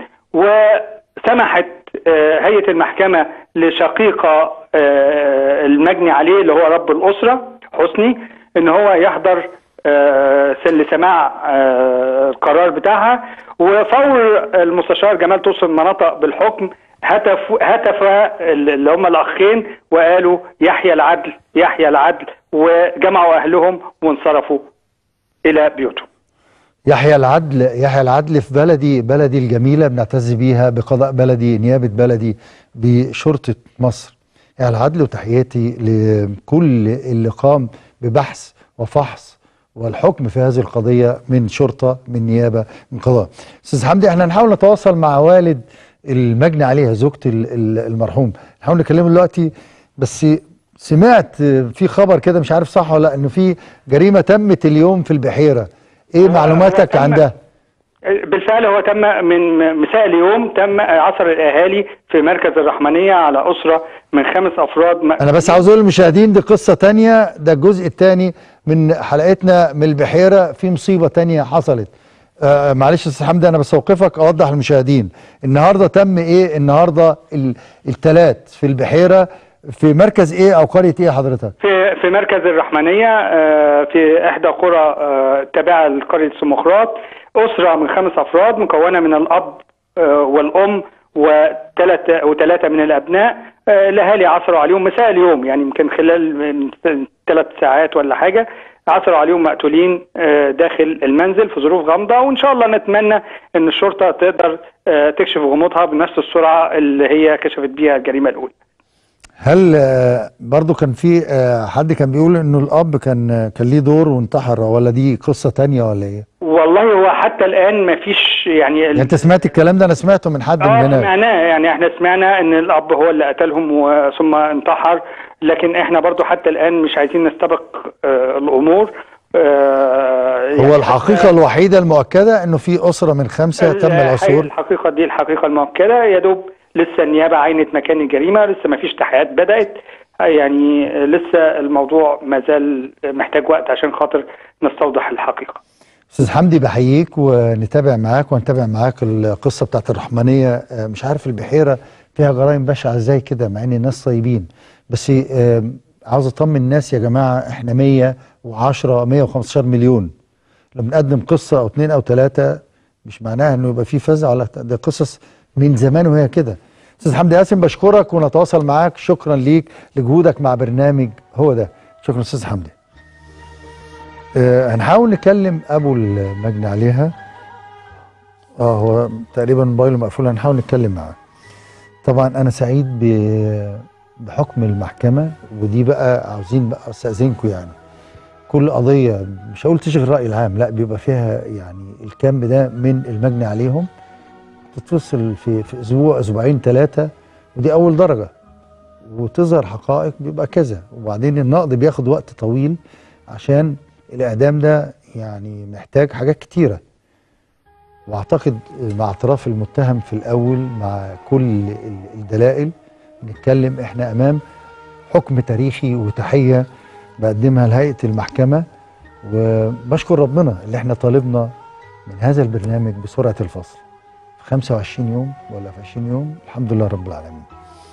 وسمحت آه، هيئه المحكمه لشقيقه آه، المجني عليه اللي هو رب الاسره حسني ان هو يحضر آه، لسماع آه، القرار بتاعها وفور المستشار جمال توصل مناطق بالحكم هتف هتف اللي هم الاخين وقالوا يحيى العدل يحيى العدل وجمعوا اهلهم وانصرفوا الى بيوتهم يحيى العدل يحيى العدل في بلدي بلدي الجميله بنعتز بيها بقضاء بلدي نيابه بلدي بشرطه مصر يحيى العدل وتحياتي لكل اللي قام ببحث وفحص والحكم في هذه القضيه من شرطه من نيابه من قضاء استاذ حمدي احنا نحاول نتواصل مع والد المجني عليها زوجة ال- ال- المرحوم نحاول نكلمه دلوقتي بس سمعت في خبر كده مش عارف صح ولا لا انه في جريمه تمت اليوم في البحيره ايه هو- معلوماتك هو تم- عن ده بالفعل هو تم من مساء اليوم تم عصر الاهالي في مركز الرحمنيه على اسره من خمس افراد انا بس عاوز اقول للمشاهدين دي قصه تانية ده الجزء الثاني من حلقتنا من البحيره في مصيبه تانية حصلت آه معلش يا استاذ حمدي انا بس اوقفك اوضح للمشاهدين النهارده تم ايه النهارده الثلاث في البحيره في مركز ايه او قريه ايه حضرتك في في مركز الرحمنيه آه، في احدى قرى آه، تابعه لقريه سمخرات اسره من خمس افراد مكونه من الاب آه، والام وثلاثه وثلاثه من الابناء آه، الاهالي عثروا عليهم مساء اليوم يعني يمكن خلال ثلاث ساعات ولا حاجه عثروا عليهم مقتولين آه، داخل المنزل في ظروف غامضه وان شاء الله نتمنى ان الشرطه تقدر آه، تكشف غموضها بنفس السرعه اللي هي كشفت بيها الجريمه الاولى هل آه، برضو كان في آه، حد كان بيقول انه الاب كان كان ليه دور وانتحر ولا دي قصه تانية ولا ايه والله هو حتى الان ما فيش يعني يعني انت سمعت الكلام ده انا سمعته من حد من اه هناك سمعناه يعني احنا سمعنا ان الاب هو اللي قتلهم و- ثم انتحر لكن احنا برضو حتى الان مش عايزين نستبق آه الامور آه، هو يعني الحقيقة الوحيدة المؤكدة انه في اسرة من خمسة تم العثور الحقيقة دي الحقيقة المؤكدة يا دوب لسه النيابة عينت مكان الجريمة لسه ما فيش تحقيقات بدأت يعني لسه الموضوع ما زال محتاج وقت عشان خاطر نستوضح الحقيقة استاذ حمدي بحييك ونتابع معاك ونتابع معاك القصة بتاعت الرحمنية آه، مش عارف البحيرة فيها جرائم بشعة ازاي كده مع ان الناس طيبين بس آه، عاوز اطمن الناس يا جماعة احنا 110 115 مليون لما بنقدم قصة او اتنين او تلاتة مش معناها انه يبقى في فزع ولا ده قصص من زمان وهي كده استاذ حمدي قاسم بشكرك ونتواصل معاك شكرا ليك لجهودك مع برنامج هو ده شكرا استاذ حمدي آه هنحاول نكلم ابو المجني عليها اه هو تقريبا موبايله مقفول هنحاول نتكلم معاه طبعا انا سعيد ب- بحكم المحكمه ودي بقى عاوزين بقى استاذنكم يعني كل قضيه مش هقول تشغل الراي العام لا بيبقى فيها يعني الكم ده من المجني عليهم تتفصل في في اسبوع اسبوعين ثلاثه ودي اول درجه وتظهر حقائق بيبقى كذا وبعدين النقد بياخد وقت طويل عشان الاعدام ده يعني محتاج حاجات كتيره واعتقد مع اعتراف المتهم في الاول مع كل ال- الدلائل نتكلم احنا امام حكم تاريخي وتحيه بقدمها لهيئه المحكمه وبشكر ربنا اللي احنا طالبنا من هذا البرنامج بسرعه الفصل في 25 يوم ولا في 20 يوم الحمد لله رب العالمين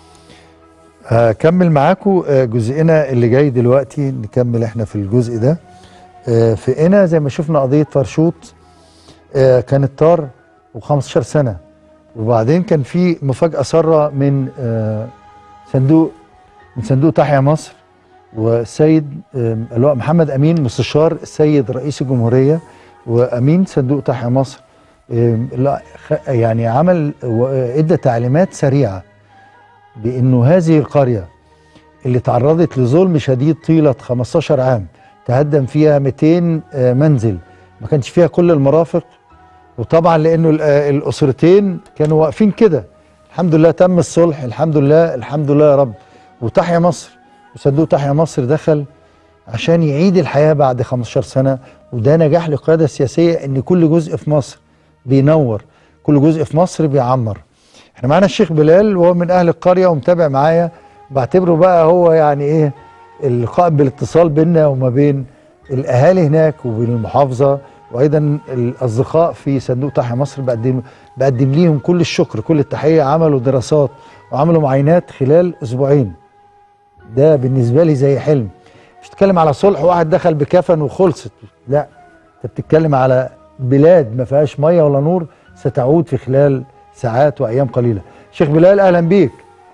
هكمل معاكم آه، جزئنا اللي جاي دلوقتي نكمل احنا في الجزء ده آه، في هنا زي ما شفنا قضيه فرشوط آه، كانت طار و15 سنه وبعدين كان في مفاجاه ساره من آه، صندوق من صندوق تحيا مصر والسيد آم، اللواء محمد امين مستشار السيد رئيس الجمهوريه وامين صندوق تحيا مصر آم، لا، خ- يعني عمل و- ادى تعليمات سريعه بانه هذه القريه اللي تعرضت لظلم شديد طيله 15 عام تهدم فيها 200 آه، منزل ما كانش فيها كل المرافق وطبعا لانه ال- آه، الاسرتين كانوا واقفين كده الحمد لله تم الصلح الحمد لله الحمد لله يا رب وتحيا مصر وصندوق تحيا مصر دخل عشان يعيد الحياه بعد 15 سنه وده نجاح للقياده السياسيه ان كل جزء في مصر بينور كل جزء في مصر بيعمر احنا معانا الشيخ بلال وهو من اهل القريه ومتابع معايا بعتبره بقى هو يعني ايه القائم بالاتصال بيننا وما بين الاهالي هناك وبين المحافظه وايضا الاصدقاء في صندوق تحيا مصر بقدم بقدم ليهم كل الشكر كل التحيه عملوا دراسات وعملوا معاينات خلال اسبوعين ده بالنسبه لي زي حلم مش بتتكلم على صلح واحد دخل بكفن وخلصت لا انت بتتكلم على بلاد ما فيهاش ميه ولا نور ستعود في خلال ساعات وايام قليله شيخ بلال اهلا بيك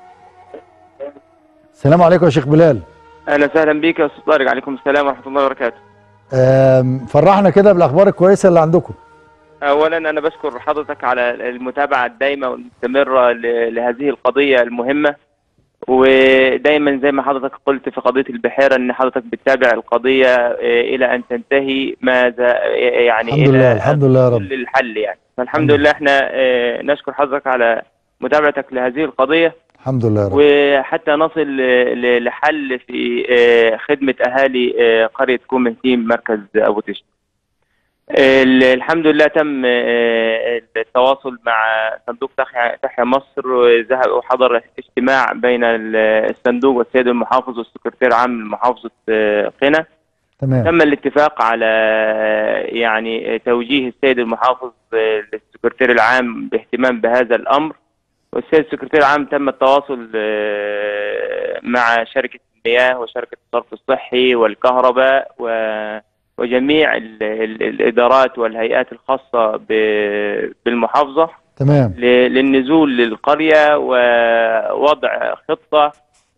السلام عليكم يا شيخ بلال اهلا وسهلا بك يا استاذ طارق عليكم السلام ورحمه الله وبركاته آم، فرحنا كده بالاخبار الكويسه اللي عندكم اولا انا بشكر حضرتك على المتابعه الدائمه والمستمره ل- لهذه القضيه المهمه ودايما زي ما حضرتك قلت في قضيه البحيره ان حضرتك بتتابع القضيه آه، الى ان تنتهي ماذا يعني الحمد الى لله الحمد لله يا رب كل الحل يعني فالحمد لله احنا آه، نشكر حضرتك على متابعتك لهذه القضيه الحمد لله يا رب وحتى نصل ل- ل- لحل في آه، خدمة أهالي آه، قرية كومنتين مركز أبو تشت ال- الحمد لله تم آه، التواصل مع صندوق تحيا تحيا مصر وذهب وحضر اجتماع بين ال- الصندوق والسيد المحافظ والسكرتير عام محافظة آه، قنا تمام تم الاتفاق على يعني توجيه السيد المحافظ للسكرتير العام باهتمام بهذا الامر والسيد السكرتير العام تم التواصل آه، مع شركه المياه وشركه الصرف الصحي والكهرباء و- وجميع ال- ال- الادارات والهيئات الخاصه ب- بالمحافظه تمام ل- للنزول للقرية ووضع خطة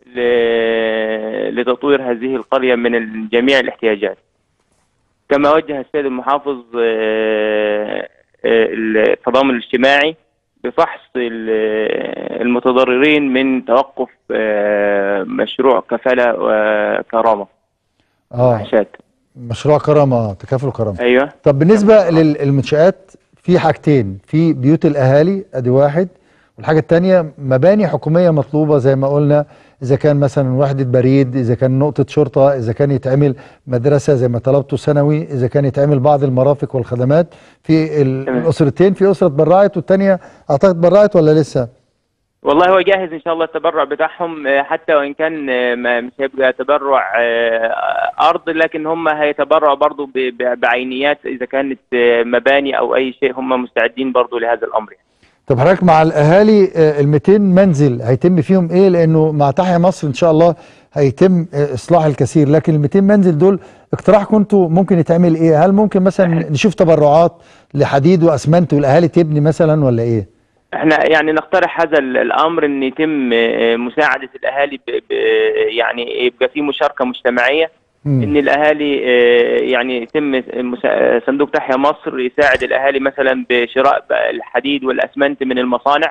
ل- لتطوير هذه القرية من جميع الاحتياجات كما وجه السيد المحافظ آه، آه، التضامن الاجتماعي بفحص ال- المتضررين من توقف آه، مشروع كفالة وكرامة اه معاشات مشروع كرامه آه، تكافل كرامه ايوه طب بالنسبه للمنشآت في حاجتين في بيوت الاهالي ادي واحد والحاجه الثانيه مباني حكوميه مطلوبه زي ما قلنا اذا كان مثلا وحده بريد اذا كان نقطه شرطه اذا كان يتعمل مدرسه زي ما طلبته ثانوي اذا كان يتعمل بعض المرافق والخدمات في ال- تمام. الاسرتين في اسره برعت والثانيه اعتقد برعت ولا لسه والله هو جاهز ان شاء الله التبرع بتاعهم آه، حتى وان كان آه، ما مش هيبقى تبرع آه، ارض لكن هم هيتبرعوا برضو ب- ب- بعينيات اذا كانت آه، مباني او اي شيء هم مستعدين برضو لهذا الامر يعني. طب حضرتك مع الاهالي ال 200 منزل هيتم فيهم ايه لانه مع تحيا مصر ان شاء الله هيتم آه، اصلاح الكثير لكن ال 200 منزل دول اقتراحكم انتوا ممكن يتعمل ايه هل ممكن مثلا نشوف تبرعات لحديد واسمنت والاهالي تبني مثلا ولا ايه احنا يعني نقترح هذا ال- الامر ان يتم آه، مساعده الاهالي ب ب يعني يبقى في مشاركه مجتمعيه مم. ان الاهالي آه، يعني يتم مسا- صندوق تحيا مصر يساعد الاهالي مثلا بشراء بقى الحديد والاسمنت من المصانع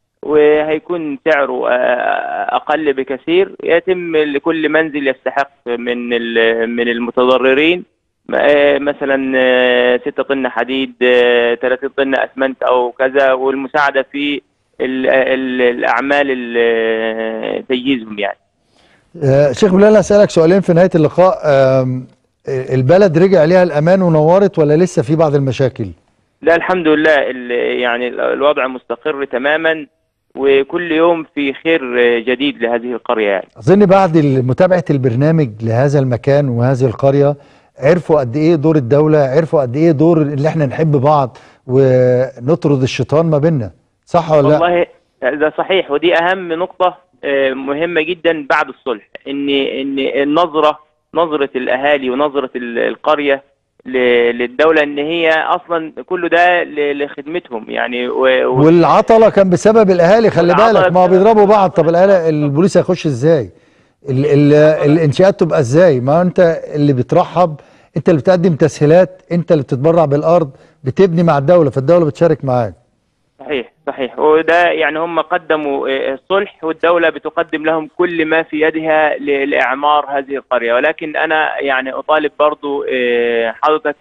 وهيكون سعره آه، اقل بكثير يتم لكل منزل يستحق من ال- من المتضررين آه، مثلا آه، ستة طن حديد آه، 30 طن اسمنت او كذا والمساعده في ال- ال- الاعمال ال- تجهيزهم يعني آه شيخ بلال هسألك سؤالين في نهاية اللقاء آم، آه، البلد رجع عليها الأمان ونورت ولا لسه في بعض المشاكل؟ لا الحمد لله ال- يعني ال- الوضع مستقر تماما وكل يوم في خير جديد لهذه القرية يعني أظن بعد متابعة البرنامج لهذا المكان وهذه القرية عرفوا قد إيه دور الدولة عرفوا قد إيه دور اللي إحنا نحب بعض ونطرد الشيطان ما بيننا صح ولا لا؟ والله ده صحيح ودي أهم نقطة آه، مهمة جدا بعد الصلح إن إن النظرة نظرة الأهالي ونظرة ال- القرية ل- للدولة إن هي أصلا كل ده ل- لخدمتهم يعني و- و- والعطلة كان بسبب الأهالي خلي والعطلة بالك ما هو بسبب- بيضربوا بعض طب الأهالي البوليس هيخش إزاي؟ ال ال الإنشاءات تبقى إزاي؟ ما أنت اللي بترحب أنت اللي بتقدم تسهيلات أنت اللي بتتبرع بالأرض بتبني مع الدولة فالدولة بتشارك معاك صحيح صحيح وده يعني هم قدموا آه، الصلح والدولة بتقدم لهم كل ما في يدها ل- لإعمار هذه القرية ولكن أنا يعني أطالب برضو آه، حضرتك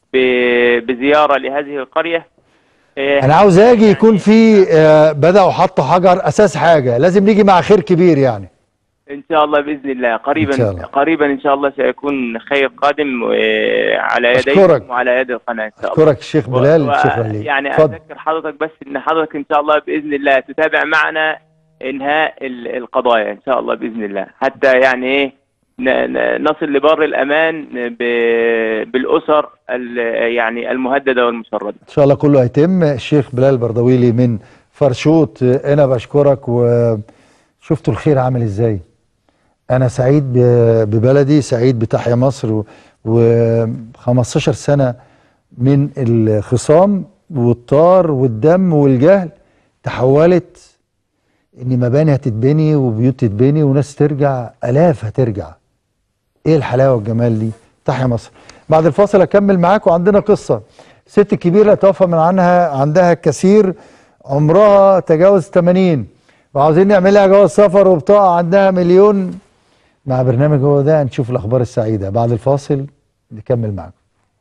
ب- بزيارة لهذه القرية آه، انا عاوز اجي يكون في آه، بداوا حطوا حجر اساس حاجه لازم نيجي مع خير كبير يعني إن شاء الله بإذن الله قريبا إن شاء الله. قريبا إن شاء الله سيكون خير قادم آه، على أشكرك. يديكم وعلى يد القناة إن شاء الله اشكرك الشيخ بلال و- شكرا ليك يعني اتفضل اذكر حضرتك بس ان حضرتك ان شاء الله باذن الله تتابع معنا انهاء ال- القضايا ان شاء الله باذن الله حتى يعني ايه ن- ن- نصل لبر الامان ب- بالاسر ال- يعني المهدده والمشرده ان شاء الله كله هيتم الشيخ بلال بردويلي من فرشوت آه، انا بشكرك وشفتوا الخير عامل ازاي انا سعيد ب- ببلدي سعيد بتحيا مصر و15 سنه من الخصام والطار والدم والجهل تحولت ان مباني هتتبني وبيوت تتبني وناس ترجع الاف هترجع ايه الحلاوه والجمال دي تحيا مصر بعد الفاصل اكمل معاكم عندنا قصه ست كبيره توفى من عنها عندها كثير عمرها تجاوز 80 وعاوزين نعمل لها جواز سفر وبطاقه عندها مليون مع برنامج هو ده نشوف الاخبار السعيده بعد الفاصل نكمل معاكم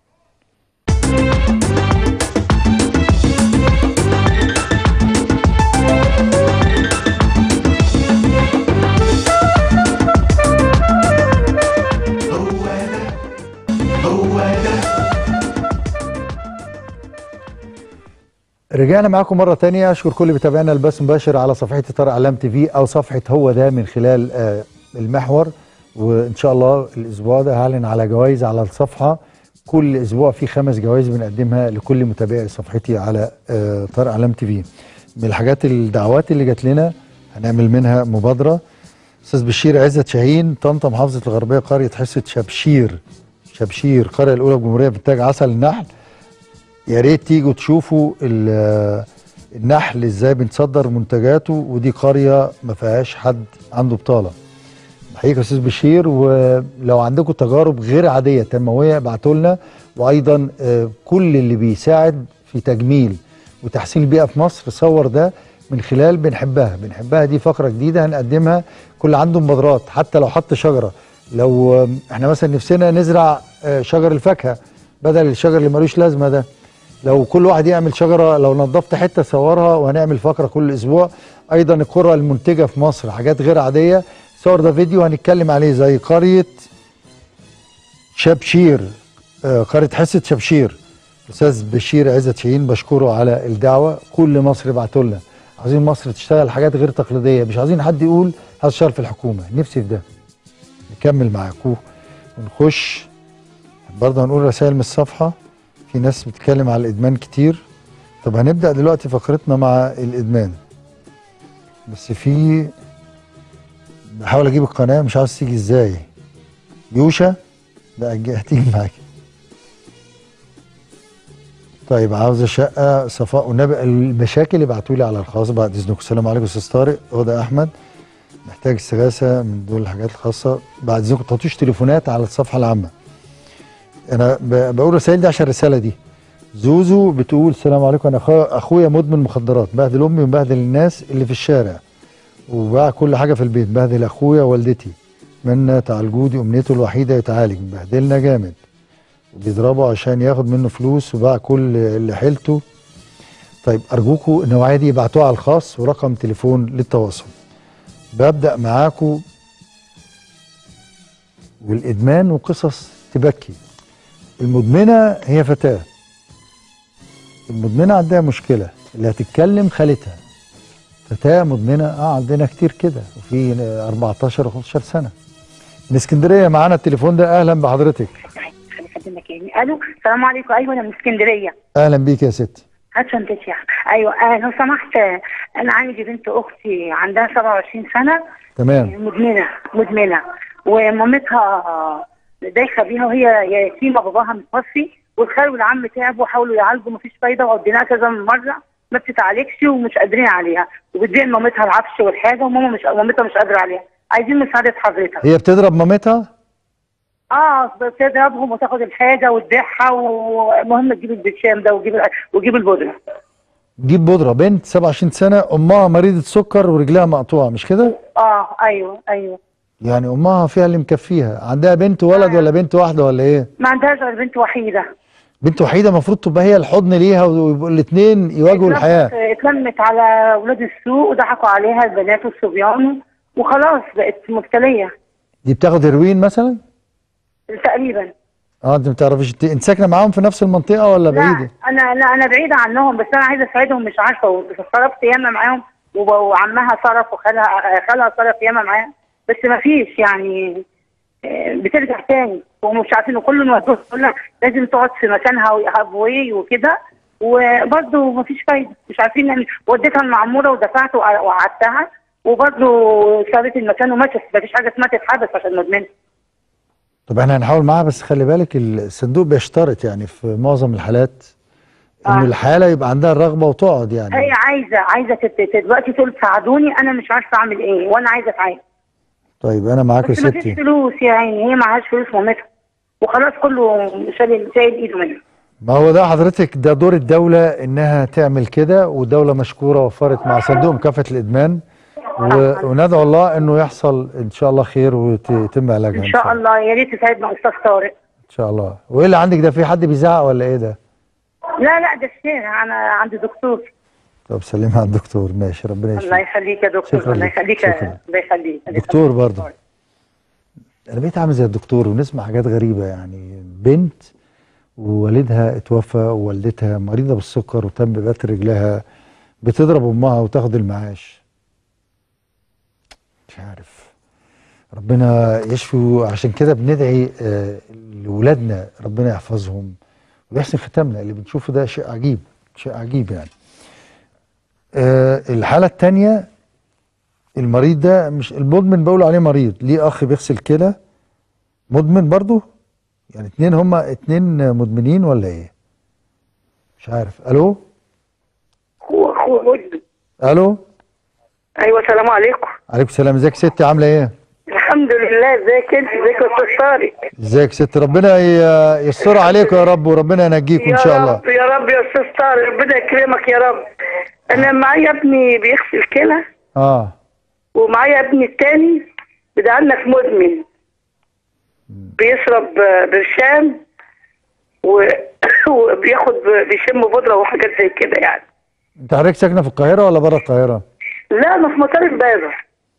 رجعنا معاكم مرة تانية أشكر كل اللي بيتابعنا البث مباشر على صفحتي طارق علام تي في أو صفحة هو ده من خلال آه، المحور وإن شاء الله الأسبوع ده هعلن على جوائز على الصفحة كل أسبوع في خمس جوائز بنقدمها لكل متابعي صفحتي على آه، طارق علام تي في من الحاجات الدعوات اللي جات لنا هنعمل منها مبادرة أستاذ بشير عزت شاهين طنطا محافظة الغربية قرية حصة شبشير شبشير القرية الأولى بجمهورية بإنتاج عسل النحل يا ريت تيجوا تشوفوا ال- النحل ازاي بنصدر منتجاته ودي قريه ما فيهاش حد عنده بطاله بحييك يا استاذ بشير ولو عندكم تجارب غير عاديه تنمويه ابعتوا لنا وايضا آه، كل اللي بيساعد في تجميل وتحسين البيئه في مصر صور ده من خلال بنحبها بنحبها دي فقره جديده هنقدمها كل عنده مبادرات حتى لو حط شجره لو آه، احنا مثلا نفسنا نزرع آه، شجر الفاكهه بدل الشجر اللي ملوش لازمه ده لو كل واحد يعمل شجره لو نظفت حته صورها وهنعمل فقره كل اسبوع ايضا القرى المنتجه في مصر حاجات غير عاديه الصور ده فيديو هنتكلم عليه زي قريه شبشير آه، قريه حصه شبشير استاذ بشير عزت شاهين بشكره على الدعوه كل مصر ابعتوا لنا عايزين مصر تشتغل حاجات غير تقليديه مش عايزين حد يقول هشتغل في الحكومه نفسي في ده نكمل معاكم ونخش برضه هنقول رسائل من الصفحه في ناس بتتكلم على الادمان كتير طب هنبدا دلوقتي فقرتنا مع الادمان بس في بحاول اجيب القناه مش عاوز تيجي ازاي يوشا لا هتجي- هتيجي معاك طيب عاوزه شقه صفاء والنبي المشاكل ابعتوا لي على الخاص بعد اذنكم السلام عليكم استاذ طارق هدى احمد محتاج استغاثه من دول الحاجات الخاصه بعد اذنكم ما تعطوش تليفونات على الصفحه العامه انا ب- بقول رسائل دي عشان الرساله دي زوزو بتقول السلام عليكم انا أخو- اخويا مدمن مخدرات بهدل امي وبهدل الناس اللي في الشارع وباع كل حاجه في البيت بهدل اخويا ووالدتي اتمنى تعالجودي امنيته الوحيده يتعالج بهدلنا جامد وبيضربه عشان ياخد منه فلوس وباع كل اللي حيلته طيب ارجوكوا النوعيه دي ابعتوها على الخاص ورقم تليفون للتواصل ببدا معاكم والادمان وقصص تبكي المدمنه هي فتاه المدمنه عندها مشكله اللي هتتكلم خالتها فتاه مدمنه اه عندنا كتير كده وفي 14 و 15 سنه من اسكندريه معانا التليفون ده اهلا بحضرتك خدمك يعني الو السلام عليكم ايوه انا من اسكندريه اهلا بيك يا ست هات شنطتي يا أخي. ايوه آه لو سمحت آه، انا عندي بنت اختي عندها 27 سنه تمام مدمنه مدمنه ومامتها آه، دايخه بيها وهي يتيمه باباها متوفي والخال والعم تعبوا وحاولوا يعالجوا مفيش فايده ووديناها كذا مره ما بتتعالجش ومش قادرين عليها وبتبيع لمامتها العفش والحاجه وماما مش مامتها مش قادره عليها عايزين مساعده حضرتك هي بتضرب مامتها اه بتضربهم وتاخد الحاجه وتبيعها ومهم تجيب البرشام ده وتجيب وتجيب البودره جيب بودره بنت 27 سنه امها مريضه سكر ورجلها مقطوعه مش كده اه ايوه ايوه يعني امها فيها اللي مكفيها عندها بنت وولد ولا بنت واحده ولا ايه ما عندهاش غير بنت وحيده بنت وحيده المفروض تبقى هي الحضن ليها ويبقوا الاثنين يواجهوا الحياه اتلمت على ولاد السوق وضحكوا عليها البنات والصبيان وخلاص بقت مبتليه دي بتاخد هيروين مثلا تقريبا اه انت ما تعرفيش انت انت ساكنه معاهم في نفس المنطقه ولا بعيده لا انا لا انا بعيده عنهم بس انا عايزه اساعدهم مش عارفه صرفت ياما معاهم وب- وعمها صرف وخالها خالها صرف ياما معاها بس ما فيش يعني آه، بترجع تاني ومش عارفين وكل ما تقول لها لازم تقعد في مكانها وهابوي وكده وبرضه ما فيش فايده مش عارفين يعني وديتها المعموره ودفعت وقع- وقعدتها وبرضه سابت المكان ومشت ما فيش حاجه اسمها تتحبس عشان مدمنه طب احنا هنحاول معاها بس خلي بالك الصندوق بيشترط يعني في معظم الحالات ان آه. الحاله يبقى عندها الرغبه وتقعد يعني هي عايزه عايزه تت- تت- دلوقتي تقول ساعدوني انا مش عارفه اعمل ايه وانا عايزه اتعالج طيب انا معاك يا بس ما فيش ستي فلوس يعني هي معهاش فلوس مامتها وخلاص كله شايل شايل ايده منها ما هو ده حضرتك ده دور الدولة انها تعمل كده والدولة مشكورة وفرت مع صندوق مكافحة الادمان و- وندعو الله انه يحصل ان شاء الله خير ويتم علاجها ان شاء الله يا ريت تساعدنا استاذ طارق ان شاء الله وايه اللي عندك ده في حد بيزعق ولا ايه ده لا لا ده الشارع انا عند دكتور طب سلمها على الدكتور ماشي ربنا الله يشفيك يخليك يا دكتور شكراً الله لك. يخليك شكراً. الله يخليك دكتور برضه انا بقيت عامل زي الدكتور ونسمع حاجات غريبة يعني بنت ووالدها اتوفى ووالدتها مريضة بالسكر وتم بتر رجلها بتضرب امها وتاخد المعاش مش عارف ربنا يشفي عشان كده بندعي آه، لولادنا ربنا يحفظهم ويحسن ختامنا اللي بنشوفه ده شيء عجيب شيء عجيب يعني آه، الحالة التانية المريض ده مش المدمن بقولوا عليه مريض ليه اخ بيغسل كلى مدمن برضو يعني اتنين هما اتنين مدمنين ولا ايه مش عارف الو هو هو مدمن الو ايوه السلام عليكم عليكم السلام ازيك يا ستي عامله ايه الحمد لله ازيك انت ازيك يا استاذ طارق ازيك يا ستي ربنا ي- يستر عليكم يا رب وربنا ينجيكم ان شاء الله رب يا رب يا استاذ طارق ربنا يكرمك يا رب انا معايا ابني بيغسل كلى اه ومعايا ابني التاني بدعنك مدمن بيشرب برشام و... وبياخد بيشم بودره وحاجات زي كده يعني انت حضرتك ساكنه في القاهره ولا بره القاهره لا انا في مطار امبابه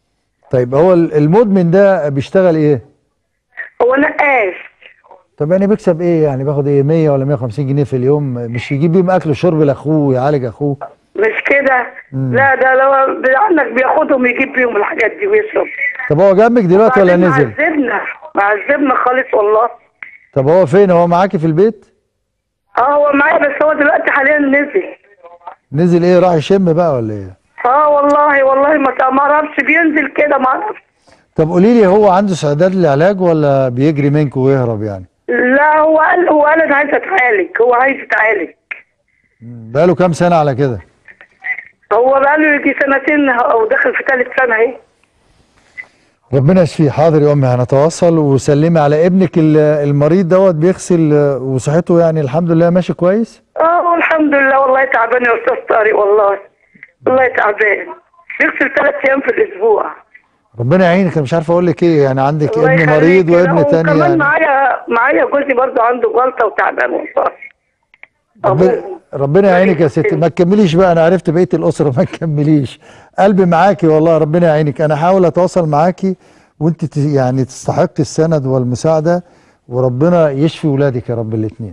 طيب هو ال- المدمن ده بيشتغل ايه هو نقاش طب يعني بيكسب ايه يعني بياخد ايه 100 ولا 150 جنيه في اليوم مش يجيب بيهم اكل وشرب لاخوه ويعالج اخوه مش كده مم. لا ده لو عندك بياخدهم يجيب بيهم الحاجات دي ويشرب طب هو جنبك دلوقتي ولا وبعدين نزل معذبنا معذبنا خالص والله طب هو فين هو معاكي في البيت اه هو معايا بس هو دلوقتي حاليا نزل نزل ايه راح يشم بقى ولا ايه اه والله والله ما ما اعرفش بينزل كده ما اعرفش طب قولي لي هو عنده استعداد للعلاج ولا بيجري منكم ويهرب يعني لا هو قال هو قال انا عايز اتعالج هو عايز يتعالج بقاله كام سنه على كده هو بقاله يجي سنتين او داخل في ثالث سنه اهي ربنا يشفيه حاضر يا امي هنتواصل وسلمي على ابنك ال- المريض دوت بيغسل آه، وصحته يعني الحمد لله ماشي كويس اه الحمد لله والله تعبان يا استاذ طارق والله والله تعبان بيغسل ثلاث ايام في الاسبوع ربنا يعينك انا مش عارف اقول لك ايه يعني عندك الله ابن يخليك مريض كده. وابن تاني وكمان يعني معايا معايا جوزي برضه عنده جلطه وتعبان والله ربنا, أبوه. ربنا يعينك يا ستي ما تكمليش بقى انا عرفت بقيه الاسره ما تكمليش قلبي معاكي والله ربنا يعينك انا هحاول اتواصل معاكي وانت ت- يعني تستحقي السند والمساعده وربنا يشفي ولادك يا رب الاثنين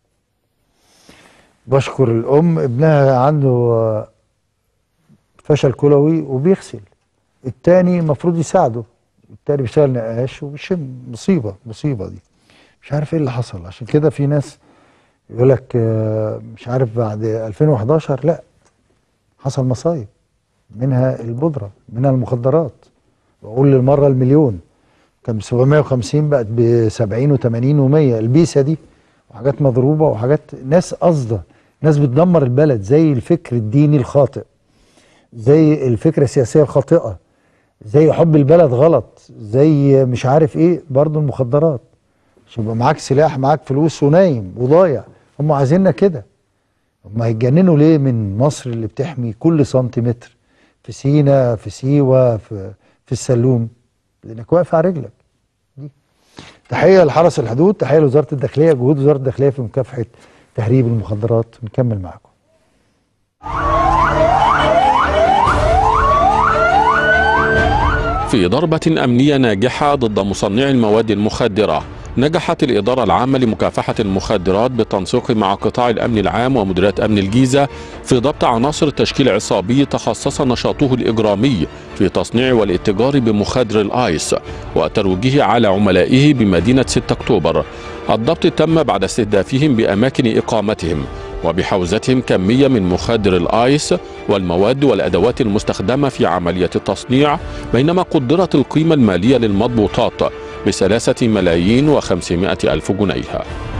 بشكر الام ابنها عنده آه، فشل كلوي وبيغسل التاني المفروض يساعده التاني بيشتغل نقاش وبيشم مصيبه مصيبه دي مش عارف ايه اللي حصل عشان كده في ناس يقول لك آه، مش عارف بعد 2011 لا حصل مصايب منها البودره منها المخدرات بقول للمره المليون كان ب 750 بقت ب 70 و80 و100 البيسه دي وحاجات مضروبه وحاجات ناس قصده ناس بتدمر البلد زي الفكر الديني الخاطئ زي الفكره السياسيه الخاطئه زي حب البلد غلط زي مش عارف ايه برضو المخدرات عشان يبقى معاك سلاح معاك فلوس ونايم وضايع هم عايزيننا كده هم هيتجننوا ليه من مصر اللي بتحمي كل سنتيمتر في سينا في سيوة في, في السلوم لانك واقف على رجلك دي تحية لحرس الحدود تحية لوزارة الداخلية جهود وزارة الداخلية في مكافحة تهريب المخدرات نكمل معاكم في ضربة أمنية ناجحة ضد مصنعي المواد المخدرة نجحت الإدارة العامة لمكافحة المخدرات بالتنسيق مع قطاع الأمن العام ومديرية أمن الجيزة في ضبط عناصر تشكيل عصابي تخصص نشاطه الإجرامي في تصنيع والاتجار بمخدر الآيس وترويجه على عملائه بمدينة 6 أكتوبر الضبط تم بعد استهدافهم بأماكن إقامتهم وبحوزتهم كمية من مخدر الآيس والمواد والأدوات المستخدمة في عملية التصنيع بينما قدرت القيمة المالية للمضبوطات بثلاثة ملايين وخمسمائة ألف جنيه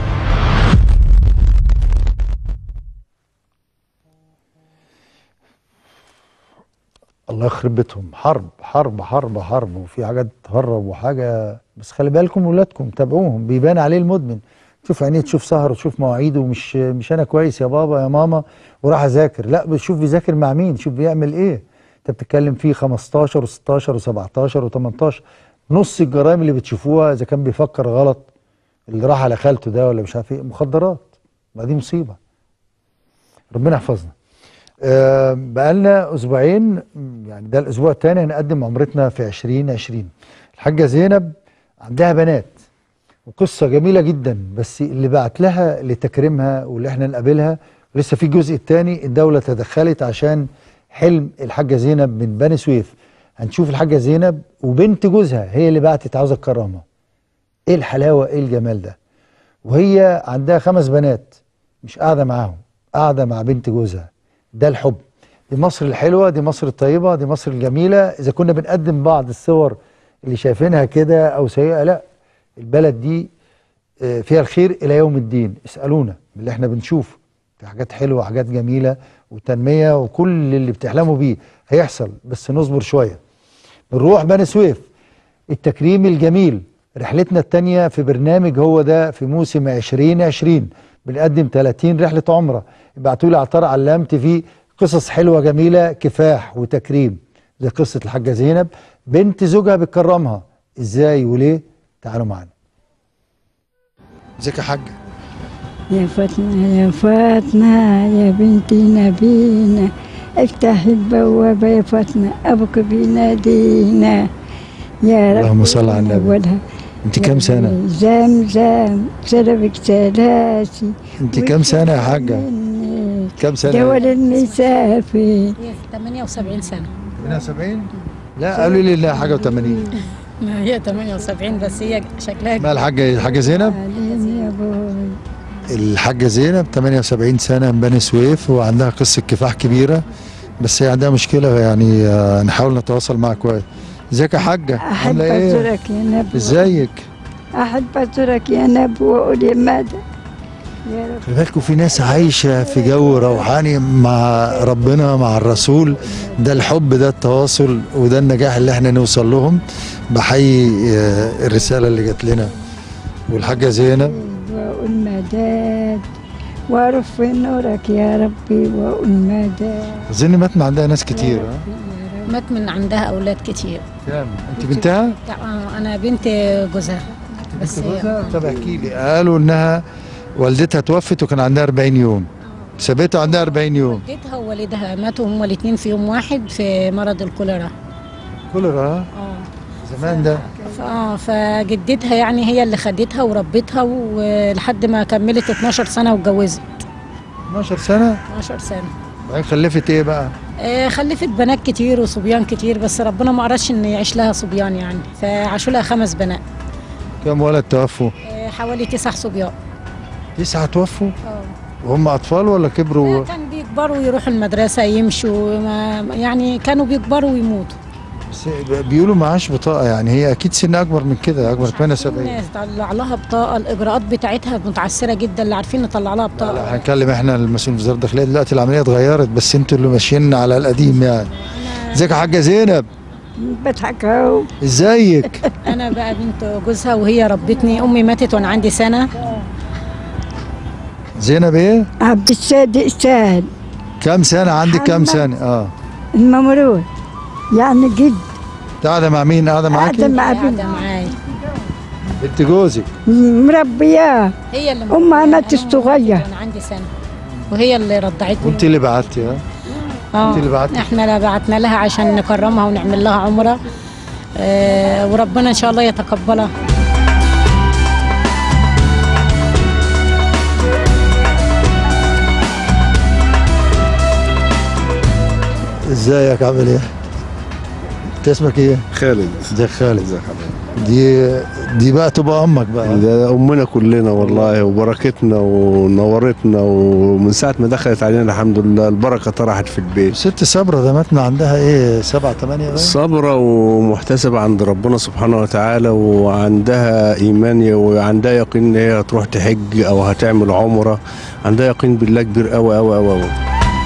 الله يخرب بيتهم حرب حرب حرب حرب وفي حاجات تهرب وحاجه بس خلي بالكم ولادكم تابعوهم بيبان عليه المدمن تشوف عينيه تشوف سهر وتشوف مواعيده مش مش انا كويس يا بابا يا ماما وراح اذاكر لا بتشوف بيذاكر مع مين شوف بيعمل ايه انت بتتكلم فيه 15 و16 و17 و18 نص الجرائم اللي بتشوفوها اذا كان بيفكر غلط اللي راح على خالته ده ولا مش عارف ايه مخدرات ما دي مصيبه ربنا يحفظنا آه، بقالنا اسبوعين م، يعني ده الاسبوع الثاني هنقدم عمرتنا في 2020 الحاجه زينب عندها بنات وقصه جميله جدا بس اللي بعت لها لتكريمها واللي احنا نقابلها لسه في الجزء الثاني الدوله تدخلت عشان حلم الحاجه زينب من بني سويف هنشوف الحاجه زينب وبنت جوزها هي اللي بعتت عاوزه تكرمها ايه الحلاوه ايه الجمال ده وهي عندها خمس بنات مش قاعده معاهم قاعده مع بنت جوزها ده الحب دي مصر الحلوه دي مصر الطيبه دي مصر الجميله اذا كنا بنقدم بعض الصور اللي شايفينها كده او سيئه لا البلد دي آه، فيها الخير الى يوم الدين اسالونا من اللي احنا بنشوفه في حاجات حلوه وحاجات جميله وتنميه وكل اللي بتحلموا بيه هيحصل بس نصبر شويه بنروح بني سويف التكريم الجميل رحلتنا التانية في برنامج هو ده في موسم 2020 بنقدم 30 رحلة عمرة ابعتوا لي عطار علام تي قصص حلوة جميلة كفاح وتكريم زي قصة الحاجة زينب بنت زوجها بتكرمها ازاي وليه تعالوا معانا ازيك يا حاجة يا فاطمة يا فاطمة يا بنتي نبينا افتحي البوابة يا فاطمة أبوك بينادينا يا رب اللهم صل على النبي. أولها. انت كام سنه زمزم شربك ثلاثي انت كام سنه يا حاجه كام سنه دول المسافر هي 78 سنة 78 لا قالوا لي لا حاجه و80 ما هي 78 بس هي شكلها ما الحاجه الحاجه زينب عليم يا بوي الحاجه زينب 78 سنه من بني سويف وعندها قصه كفاح كبيره بس هي عندها مشكله يعني آه، نحاول نتواصل معاها كويس ازيك يا حاجه أحب عامله ايه أزورك يا نبي ازيك أحب أزورك يا نبي وأقول يا مدى يا رب خلي بالكم في ناس عايشه في جو روحاني مع ربنا مع الرسول ده الحب ده التواصل وده النجاح اللي احنا نوصل لهم بحيي آه، الرساله اللي جات لنا والحاجه زينب وأقول مداد وأعرف في نورك يا ربي وأقول مداد اظن مات ما عندها ناس كتير ها مات من عندها أولاد كتير كام انت بنتها آه، أنا بنت جوزها بس هي طب احكي لي قالوا انها والدتها توفت وكان عندها 40 يوم سابتها عندها 40 يوم والدتها ووالدها ماتوا هما الاثنين في يوم واحد في مرض الكوليرا كوليرا ها؟ اه زمان ده ف- اه فجدتها يعني هي اللي خدتها وربتها ولحد ما كملت 12 سنة واتجوزت 12 سنه 12 سنة بعدين خلفت ايه بقى آه، خلفت بنات كتير وصبيان كتير بس ربنا ما أرادش إن يعيش لها صبيان يعني فعاشوا لها خمس بنات كم ولد توفوا آه، حوالي تسع صبيان تسعه توفوا اه وهم اطفال ولا كبروا كان بيكبروا يروحوا المدرسة يمشوا ما يعني كانوا بيكبروا ويموتوا بس بيقولوا معاش بطاقه يعني هي اكيد سن اكبر من كده اكبر من 78 الناس طلع لها بطاقة الإجراءات بتاعتها متعسرة جدا اللي عارفين نطلع لها لا بطاقة هنكلم احنا المسؤول في وزاره الداخليه دلوقتي العمليه اتغيرت بس انتوا اللي ماشيين على القديم يعني ازيك يا حاجه زينب بضحك أهو ازيك أنا بقى بنت جوزها وهي ربتني أمي ماتت وأنا عندي سنة زينب ايه عبد الصادق سهل كام سنه عندك كام محمد. سنه اه الممرود يعني جد أنت قاعده مع مين قاعده معاكي قاعدة مع قاعدة بنت معايا بنت جوزك مربياه هي اللي أمها ماتت أنا صغير. وأنا عندي سنة وهي اللي رضعتني وانت اللي بعتي ها اه انت اللي بعتي احنا اللي بعتنا لها عشان نكرمها ونعمل لها عمرة آه وربنا ان شاء الله يتقبلها ازيك عامل ايه انت اسمك ايه خالد ازيك خالد ازيك حضرتك دي دي بقى تبقى امك بقى ده امنا كلنا والله وبركتنا ونورتنا ومن ساعه ما دخلت علينا الحمد لله البركه طرحت في البيت ست صبرة ده ماتنا عندها ايه سبعة تمانية بقى صابرة ومحتسبة عند ربنا سبحانه وتعالى وعندها إيمان وعندها يقين إن هي هتروح تحج أو هتعمل عمرة عندها يقين بالله كبير أوي أوي أوي أوي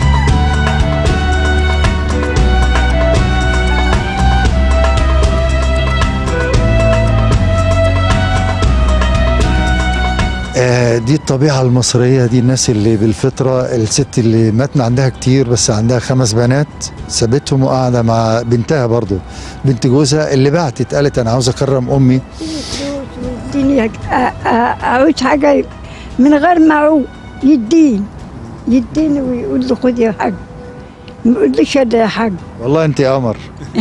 آه دي الطبيعة المصرية دي الناس اللي بالفطرة الست اللي ماتنا عندها كتير بس عندها خمس بنات سابتهم وقاعدة مع بنتها برضو بنت جوزها اللي بعتت قالت أنا عاوز أكرم أمي يديني أ- أ- أعوز حاجة من غير ما أعوز يديني يديني ويقول لي خد يا حاج ما يقوليش هذا يا حاج والله أنت قمر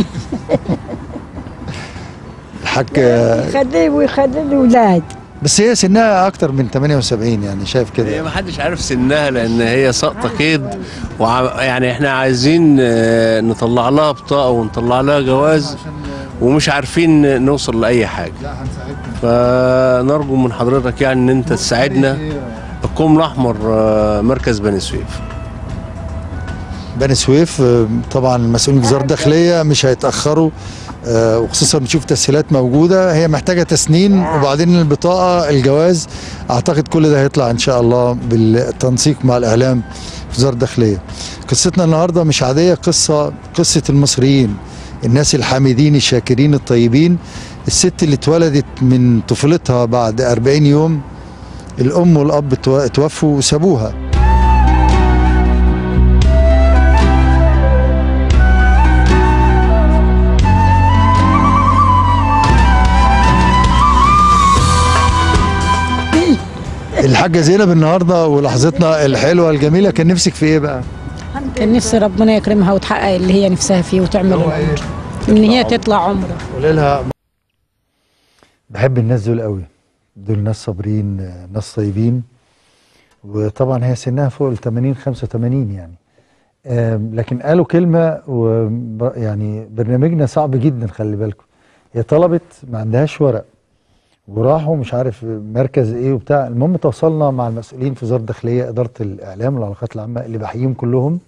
الحاج آه، يخليه ويخلي الأولاد بس هي سنها أكتر من 78 يعني شايف هي كده ما حدش عارف سنها لان هي ساقطه كيد وع... يعني احنا عايزين آه، نطلع لها بطاقه ونطلع لها جواز ومش عارفين نوصل لاي حاجه فنرجو من حضرتك يعني ان انت تساعدنا الكوم الاحمر آه، مركز بني سويف بني سويف آه، طبعا المسؤولين في وزاره الداخليه مش هيتاخروا آه، وخصوصا بنشوف تسهيلات موجوده هي محتاجه تسنين وبعدين البطاقه الجواز اعتقد كل ده هيطلع ان شاء الله بالتنسيق مع الاعلام في وزاره الداخليه قصتنا النهارده مش عاديه قصه قصه المصريين الناس الحامدين الشاكرين الطيبين الست اللي اتولدت من طفولتها بعد 40 يوم الام والاب تو- توفوا وسابوها الحاجة زينب النهاردة ولحظتنا الحلوة الجميلة كان نفسك في ايه بقى؟ كان نفسي ربنا يكرمها وتحقق اللي هي نفسها فيه وتعمل العمرة ان هي تطلع عمرة قولي لها بحب الناس دول قوي دول ناس صابرين آه، ناس طيبين وطبعا هي سنها فوق ال 80 85 يعني آم، لكن قالوا كلمه وب- يعني برنامجنا صعب جدا خلي بالكم هي طلبت ما عندهاش ورق وراحوا مش عارف مركز ايه وبتاع المهم تواصلنا مع المسؤولين في وزاره الداخليه اداره الاعلام والعلاقات العامه اللي بحييهم كلهم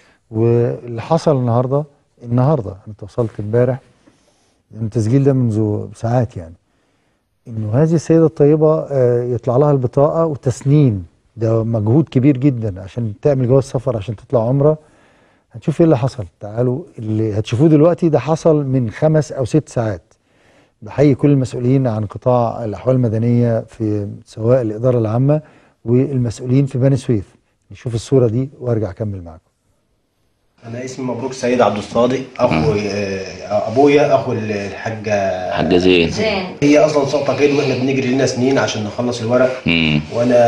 واللي حصل النهارده النهارده انا تواصلت امبارح التسجيل ده منذ ساعات يعني انه هذه السيده الطيبه آه، يطلع لها البطاقه وتسنين ده مجهود كبير جدا عشان تعمل جواز سفر عشان تطلع عمره هتشوف ايه اللي حصل تعالوا اللي هتشوفوه دلوقتي ده حصل من خمس او ست ساعات بحيي كل المسؤولين عن قطاع الاحوال المدنيه في سواء الاداره العامه والمسؤولين في بني سويف نشوف الصوره دي وارجع اكمل معاكم انا اسمي مبروك سيد عبد الصادق اخو آه، ابويا اخو الحاجه حاجة زين هي اصلا سقطه كده واحنا بنجري لنا سنين عشان نخلص الورق مم.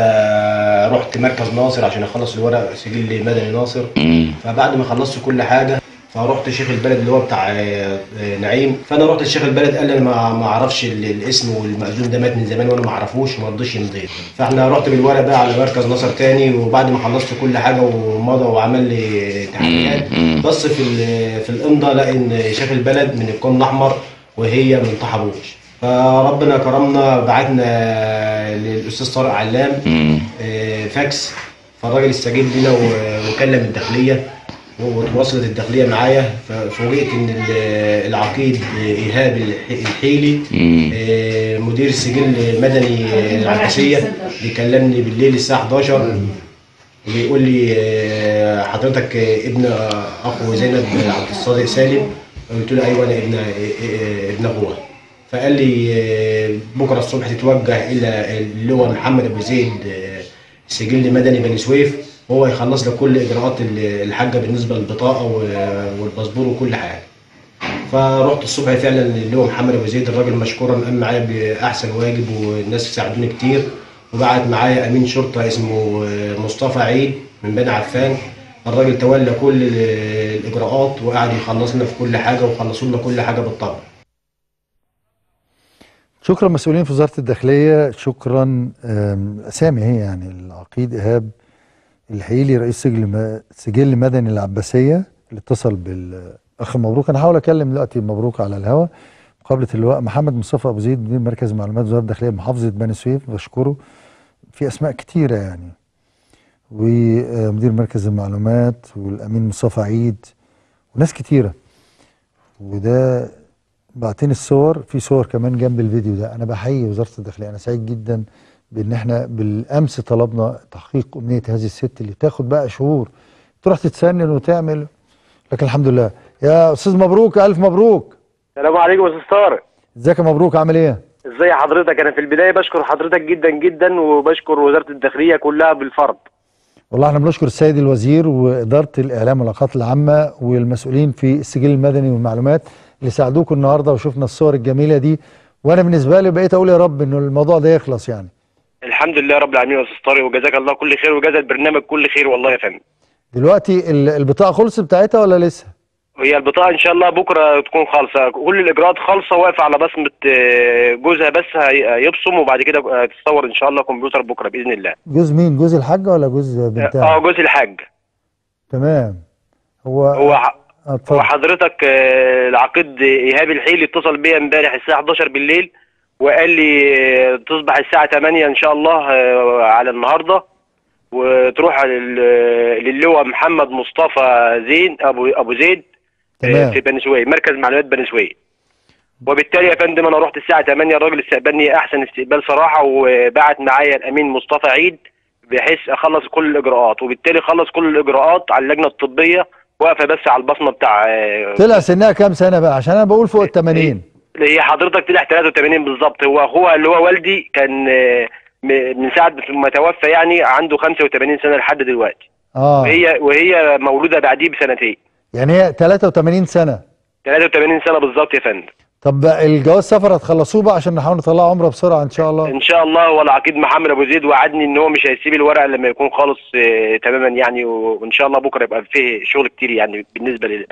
وانا رحت مركز ناصر عشان اخلص الورق سجل مدني ناصر مم. فبعد ما خلصت كل حاجه فرحت شيخ البلد اللي هو بتاع آه، آه، نعيم فانا رحت لشيخ البلد قال لي انا ما ما اعرفش ال- الاسم والمأذون ده مات من زمان وانا ما اعرفوش وما رضيش يمضي فاحنا رحت بالورق بقى على مركز نصر تاني وبعد ما خلصت كل حاجه ومضى وعمل لي تحقيقات مم. بص في ال- في الامضاء لقى ان شيخ البلد من الكون الاحمر وهي من طحبوش فربنا كرمنا بعتنا للاستاذ طارق علام مم. آه، فاكس فالراجل استجاب لنا و- وكلم الداخليه وتواصلت الداخليه معايا ففوجئت ان ال- العقيد ايهاب الح- الحيلي مم. آه، مدير السجل المدني العباسيه بيكلمني بالليل الساعه 11 وبيقول لي آه، حضرتك آه، ابن آه، اخو زينب عبد الصادق سالم قلت له ايوه انا ابن آه، آه، ابن اخوها فقال لي آه، بكره الصبح تتوجه الى اللواء محمد ابو زيد آه، سجل مدني بني سويف وهو يخلص لك كل اجراءات ال- الحاجه بالنسبه للبطاقه و- والباسبور وكل حاجه فرحت الصبح فعلا اللواء محمد ابو زيد الراجل مشكورا قام معايا باحسن واجب والناس ساعدوني كتير وبعت معايا امين شرطه اسمه آه، مصطفى عيد من بني عفان الراجل تولى كل ال- الاجراءات وقعد يخلص لنا في كل حاجه وخلصوا لنا كل حاجه بالطبع شكرا مسؤولين في وزاره الداخليه شكرا آم، اسامي هي يعني العقيد ايهاب الحيلي رئيس سجل م- سجل مدني العباسيه اللي اتصل بالاخ مبروك انا هحاول اكلم دلوقتي مبروك على الهوا مقابله اللواء محمد مصطفى ابو زيد مدير مركز معلومات وزاره الداخليه بمحافظه بني سويف بشكره في اسماء كتيره يعني ومدير مركز المعلومات والامين مصطفى عيد وناس كتيره وده بعتين الصور في صور كمان جنب الفيديو ده انا بحيي وزاره الداخليه انا سعيد جدا بان احنا بالامس طلبنا تحقيق امنيه هذه الست اللي تاخد بقى شهور تروح تتسنن وتعمل لكن الحمد لله يا استاذ مبروك الف مبروك السلام عليكم يا استاذ طارق ازيك يا مبروك عامل ايه ازي حضرتك انا في البدايه بشكر حضرتك جدا جدا وبشكر وزاره الداخليه كلها بالفرد والله احنا بنشكر السيد الوزير واداره الاعلام والعلاقات العامه والمسؤولين في السجل المدني والمعلومات اللي ساعدوكم النهارده وشفنا الصور الجميله دي وانا بالنسبه لي بقيت اقول يا رب انه الموضوع ده يخلص يعني الحمد لله رب العالمين يا استاذ طارق وجزاك الله كل خير وجزا البرنامج كل خير والله يا فندم دلوقتي ال- البطاقه خلصت بتاعتها ولا لسه وهي البطاقه ان شاء الله بكره تكون خالصه كل الاجراءات خالصه واقفه على بصمه آه، جوزها بس هي- هيبصم وبعد كده آه، تتصور ان شاء الله كمبيوتر بكره باذن الله جوز مين جوز الحاجه ولا جوز بنتها اه جوز الحاج تمام هو هو ح- آه، اتفضل. هو حضرتك آه، العقيد ايهاب الحيلي اتصل بيا امبارح الساعه 11 بالليل وقال لي آه، تصبح الساعه 8 ان شاء الله آه، على النهارده وتروح لل- للواء محمد مصطفى زين ابو ابو زيد آه، تمام. في بني سويف مركز معلومات بني سويف وبالتالي يا فندم انا رحت الساعه 8 الراجل استقبلني احسن استقبال صراحه وبعت معايا الامين مصطفى عيد بحيث اخلص كل الاجراءات وبالتالي خلص كل الاجراءات على اللجنه الطبيه واقفه بس على البصمه بتاع آه، طلع سنها كام سنه بقى عشان انا بقول فوق ال 80 اللي هي حضرتك طلع 83 بالظبط هو اخوها اللي هو والدي كان آه، م- من ساعه ما توفى يعني عنده 85 سنه لحد دلوقتي اه وهي وهي مولوده بعديه بسنتين يعني هي 83 سنه 83 سنه بالظبط يا فندم طب بقى الجواز سفر هتخلصوه بقى عشان نحاول نطلع عمره بسرعه ان شاء الله ان شاء الله هو العقيد محمد ابو زيد وعدني ان هو مش هيسيب الورق لما يكون خالص آه، تماما يعني و- وان شاء الله بكره يبقى فيه شغل كتير يعني بالنسبه لل-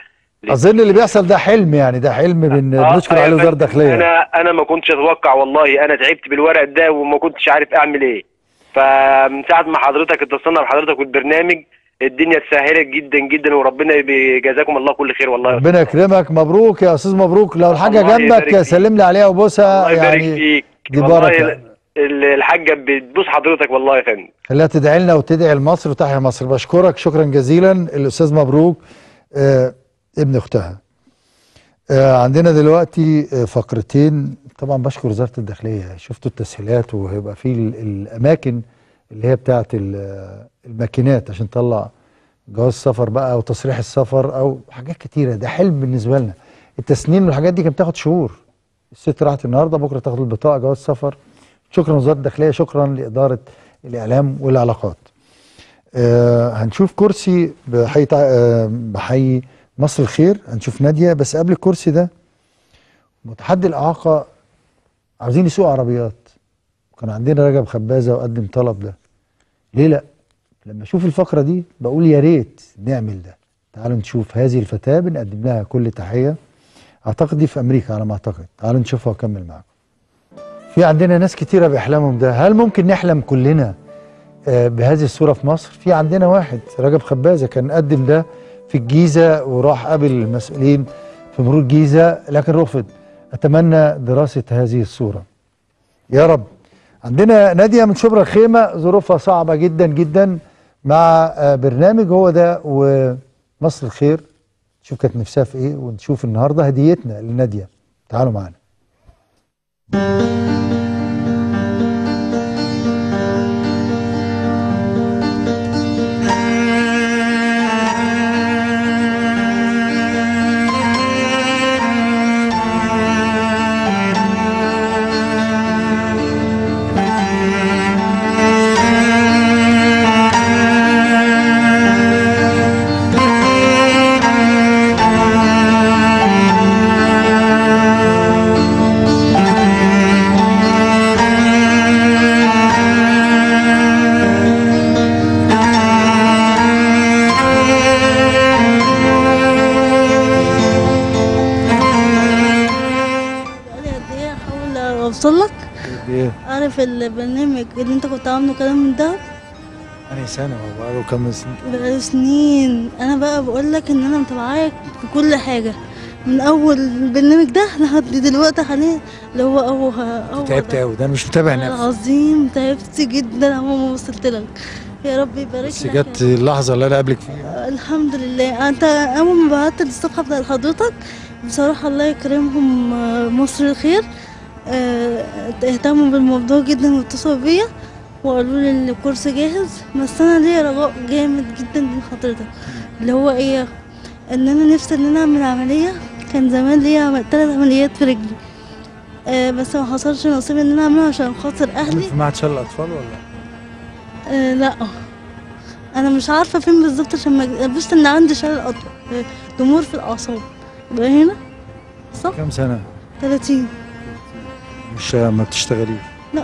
اظن اللي بيحصل ده حلم يعني ده حلم بن آه، بنشكر آه، عليه يا وزاره فندم، الداخليه انا انا ما كنتش اتوقع والله انا تعبت بالورق ده وما كنتش عارف اعمل ايه فمن ساعه ما حضرتك اتصلنا بحضرتك والبرنامج الدنيا اتسهلت جدا جدا وربنا بيجازاكم الله كل خير والله يا ربنا يكرمك مبروك يا استاذ مبروك لو الحاجه الله جنبك يبارك سلم لي عليها وبوسها الله يبارك يعني فيك دي والله بركه ال- الحاجه بتبوس حضرتك والله يا فندم خليها تدعي لنا وتدعي لمصر وتحيا مصر بشكرك شكرا جزيلا الاستاذ مبروك آه ابن اختها آه عندنا دلوقتي آه فقرتين طبعا بشكر وزاره الداخليه شفتوا التسهيلات وهيبقى في ال- الاماكن اللي هي بتاعت ال- الماكينات عشان تطلع جواز سفر بقى او تصريح السفر او حاجات كتيره ده حلم بالنسبه لنا التسنين والحاجات دي كانت بتاخد شهور الست راحت النهارده بكره تاخد البطاقه جواز سفر شكرا وزاره الداخليه شكرا لاداره الاعلام والعلاقات آه هنشوف كرسي بحي تع- آه بحي مصر الخير هنشوف ناديه بس قبل الكرسي ده متحدي الاعاقه عاوزين يسوقوا عربيات كان عندنا رجب خبازه وقدم طلب ده ليه لا لما اشوف الفقره دي بقول يا ريت نعمل ده تعالوا نشوف هذه الفتاه بنقدم لها كل تحيه اعتقد دي في امريكا على ما اعتقد تعالوا نشوفها واكمل معاكم في عندنا ناس كتيره بيحلموا بده هل ممكن نحلم كلنا آه، بهذه الصوره في مصر في عندنا واحد رجب خبازه كان قدم ده في الجيزه وراح قابل المسؤولين في مرور الجيزه لكن رفض اتمنى دراسه هذه الصوره يا رب عندنا ناديه من شبرا الخيمه ظروفها صعبه جدا جدا مع آه، برنامج هو ده ومصر الخير نشوف كانت نفسها في ايه ونشوف النهارده هديتنا لناديه تعالوا معانا بقالي قد ايه احاول اوصل لك ايه عارف البرنامج اللي انت كنت عامله كلام من ده أنا سنة هو بقاله كام سنة بقاله سنين انا بقى بقول لك ان انا متابعاك في كل حاجه من اول البرنامج ده لحد دلوقتي حاليا اللي هو اول اول تعبت قوي ده أنا مش متابع والله نفسي العظيم تعبت جدا اول ما وصلت لك يا رب يبارك بس لك جت اللحظة اللي أنا قابلك فيها الحمد لله انت اول ما بعت الصفحه بتاعت حضرتك بصراحه الله يكرمهم آه، مصر الخير آه، اهتموا بالموضوع جدا واتصلوا بيا وقالوا لي ان الكورس جاهز بس انا ليا رجاء جامد جدا من حضرتك اللي هو ايه ان انا نفسي ان انا اعمل عمليه كان زمان ليا ثلاث عمليات في رجلي آه بس ما حصلش نصيب ان انا اعملها عشان خاطر اهلي في معهد شلل الأطفال ولا؟ آه لا انا مش عارفه فين بالظبط عشان ما بس ان عندي شلل أطول آه، ضمور في الاعصاب يبقى هنا صح كام سنة؟ 30 مش ما بتشتغليش لا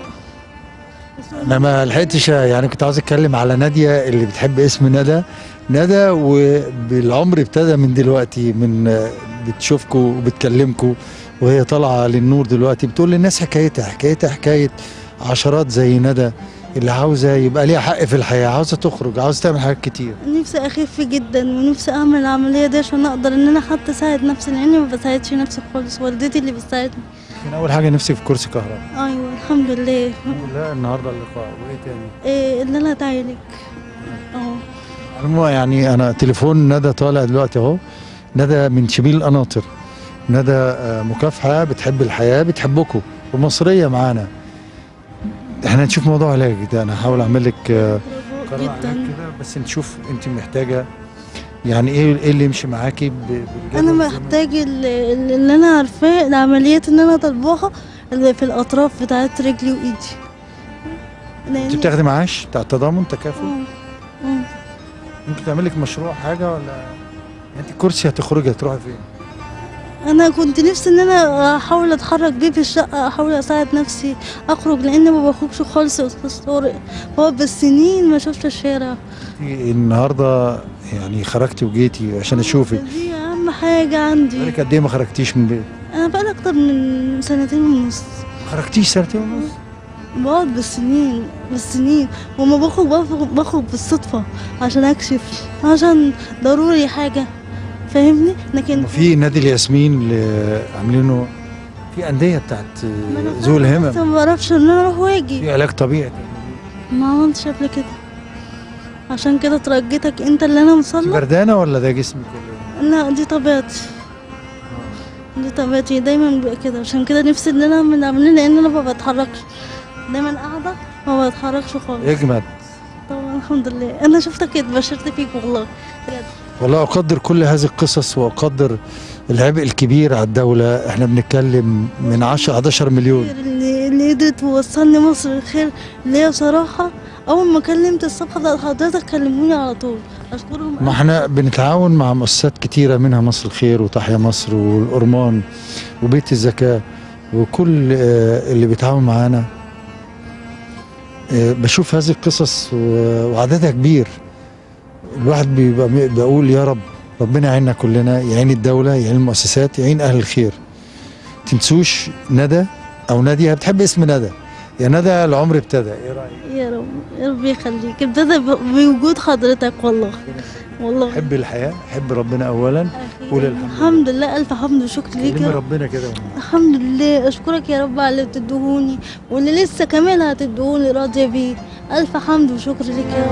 أنا ما لحقتش يعني كنت عاوز أتكلم على نادية اللي بتحب اسم ندى ندى وبالعمر ابتدى من دلوقتي من بتشوفكوا وبتكلمكوا وهي طالعة للنور دلوقتي بتقول للناس حكايتها حكايتها حكاية عشرات زي ندى اللي عاوزة يبقى ليها حق في الحياة عاوزة تخرج عاوزة تعمل حاجات كتير نفسي اخف جدا ونفسي اعمل العمليه دي عشان اقدر ان انا حتى اساعد نفسي لاني ما بساعدش نفسي خالص والدتي اللي بتساعدني كان أول حاجة نفسي في كرسي كهرباء ايوه الحمد لله لا النهاردة اللقاء وإيه تاني؟ إيه ان انا اتعالج اه المهم يعني انا تليفون ندى طالع دلوقتي اهو ندى من شبيل القناطر ندى آه، مكافحه بتحب الحياه بتحبكم ومصريه معانا احنا هنشوف موضوع علاج ده انا هحاول اعمل لك آه، قرار علاج جدا كده بس نشوف انت محتاجه يعني ايه ايه اللي يمشي معاكي ب- بالجدول انا زي ما- محتاج ال- ال- اللي انا عارفاه العمليات اللي انا طالباها اللي في الاطراف بتاعت رجلي وايدي انت لأن- بتاخدي معاش بتاع التضامن تكافل اه اه ممكن تعمل لك مشروع حاجه ولا انت كرسي هتخرجي هتروحي فين انا كنت نفسي ان انا احاول اتحرك بيه في الشقه احاول اساعد نفسي اخرج لان ما بخرجش خالص يا استاذ طارق هو بالسنين ما شفت الشارع انت النهارده يعني خرجتي وجيتي عشان اشوفك دي اهم اهم حاجه عندي بقالك قد ايه ما خرجتيش من البيت؟ انا بقالي اكتر من سنتين ونص ما خرجتيش سنتين ونص بقعد بالسنين بالسنين وما بخرج بخرج, بخرج بالصدفه عشان اكشف عشان ضروري حاجه فاهمني لكن في نادي الياسمين اللي عاملينه في انديه بتاعت ذوي بس الهمم ما بعرفش ان انا اروح واجي في علاج طبيعي ما عملتش قبل كده عشان كده ترجيتك انت اللي انا انت مصلي بردانه ولا ده جسمك ولا لا دي طبيعتي دي طبيعتي دايما بيبقى كده عشان كده نفسي ان انا اعمل عمليه لان انا ما بتحركش دايما قاعده ما بتحركش خالص يجمد طبعا الحمد لله انا شفتك اتبشرت فيك والله بجد والله اقدر كل هذه القصص واقدر العبء الكبير على الدوله احنا بنتكلم من 10 11 مليون اللي, اللي قدرت توصلني مصر الخير اللي هي بصراحه اول ما كلمت الصفحه بتاعت حضرتك كلموني على طول اشكرهم ما احنا بنتعاون مع مؤسسات كتيرة منها مصر الخير وتحيا مصر والأرمان وبيت الزكاة وكل آه، اللي بيتعاون معانا آه، بشوف هذه القصص و- وعددها كبير الواحد بيبقى بيقول يا رب ربنا يعيننا كلنا يعين الدولة يعين المؤسسات يعين أهل الخير تنسوش ندى أو نادية بتحب اسم ندى يا ندى العمر ابتدى ايه رأيك؟ يا رب يا رب يخليك ابتدى ب- بوجود حضرتك والله والله حب الحياة حب ربنا أولا قول الحمد الحمد لله الف حمد وشكر ليك كلمة يا رب ربنا كده الحمد لله اشكرك يا رب على اللي بتدهوني واللي لسه كمان هتدهوني راضيه بيه الف حمد وشكر ليك يا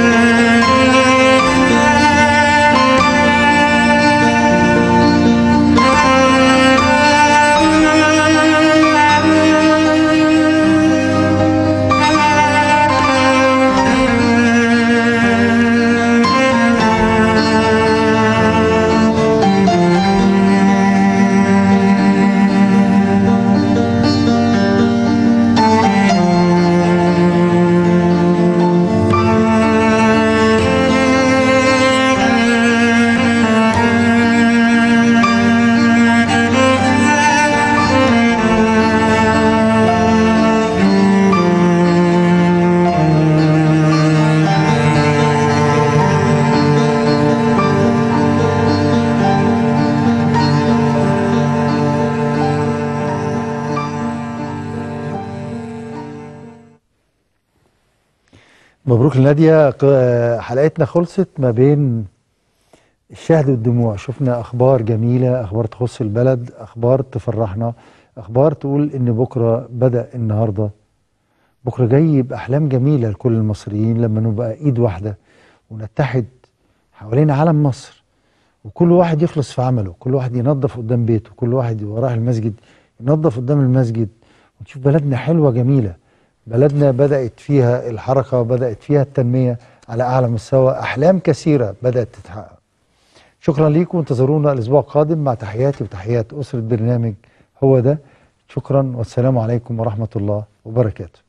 مبروك لنادية ق- حلقتنا خلصت ما بين الشهد والدموع شفنا أخبار جميلة أخبار تخص البلد أخبار تفرحنا أخبار تقول إن بكرة بدأ النهاردة بكرة جاي بأحلام جميلة لكل المصريين لما نبقى إيد واحدة ونتحد حوالين علم مصر وكل واحد يخلص في عمله كل واحد ينظف قدام بيته كل واحد وراه المسجد ينظف قدام المسجد ونشوف بلدنا حلوة جميلة بلدنا بدأت فيها الحركة بدأت فيها التنمية على أعلى مستوى أحلام كثيرة بدأت تتحقق شكرا ليكم انتظرونا الأسبوع القادم مع تحياتي وتحيات أسرة برنامج هو ده شكرا والسلام عليكم ورحمة الله وبركاته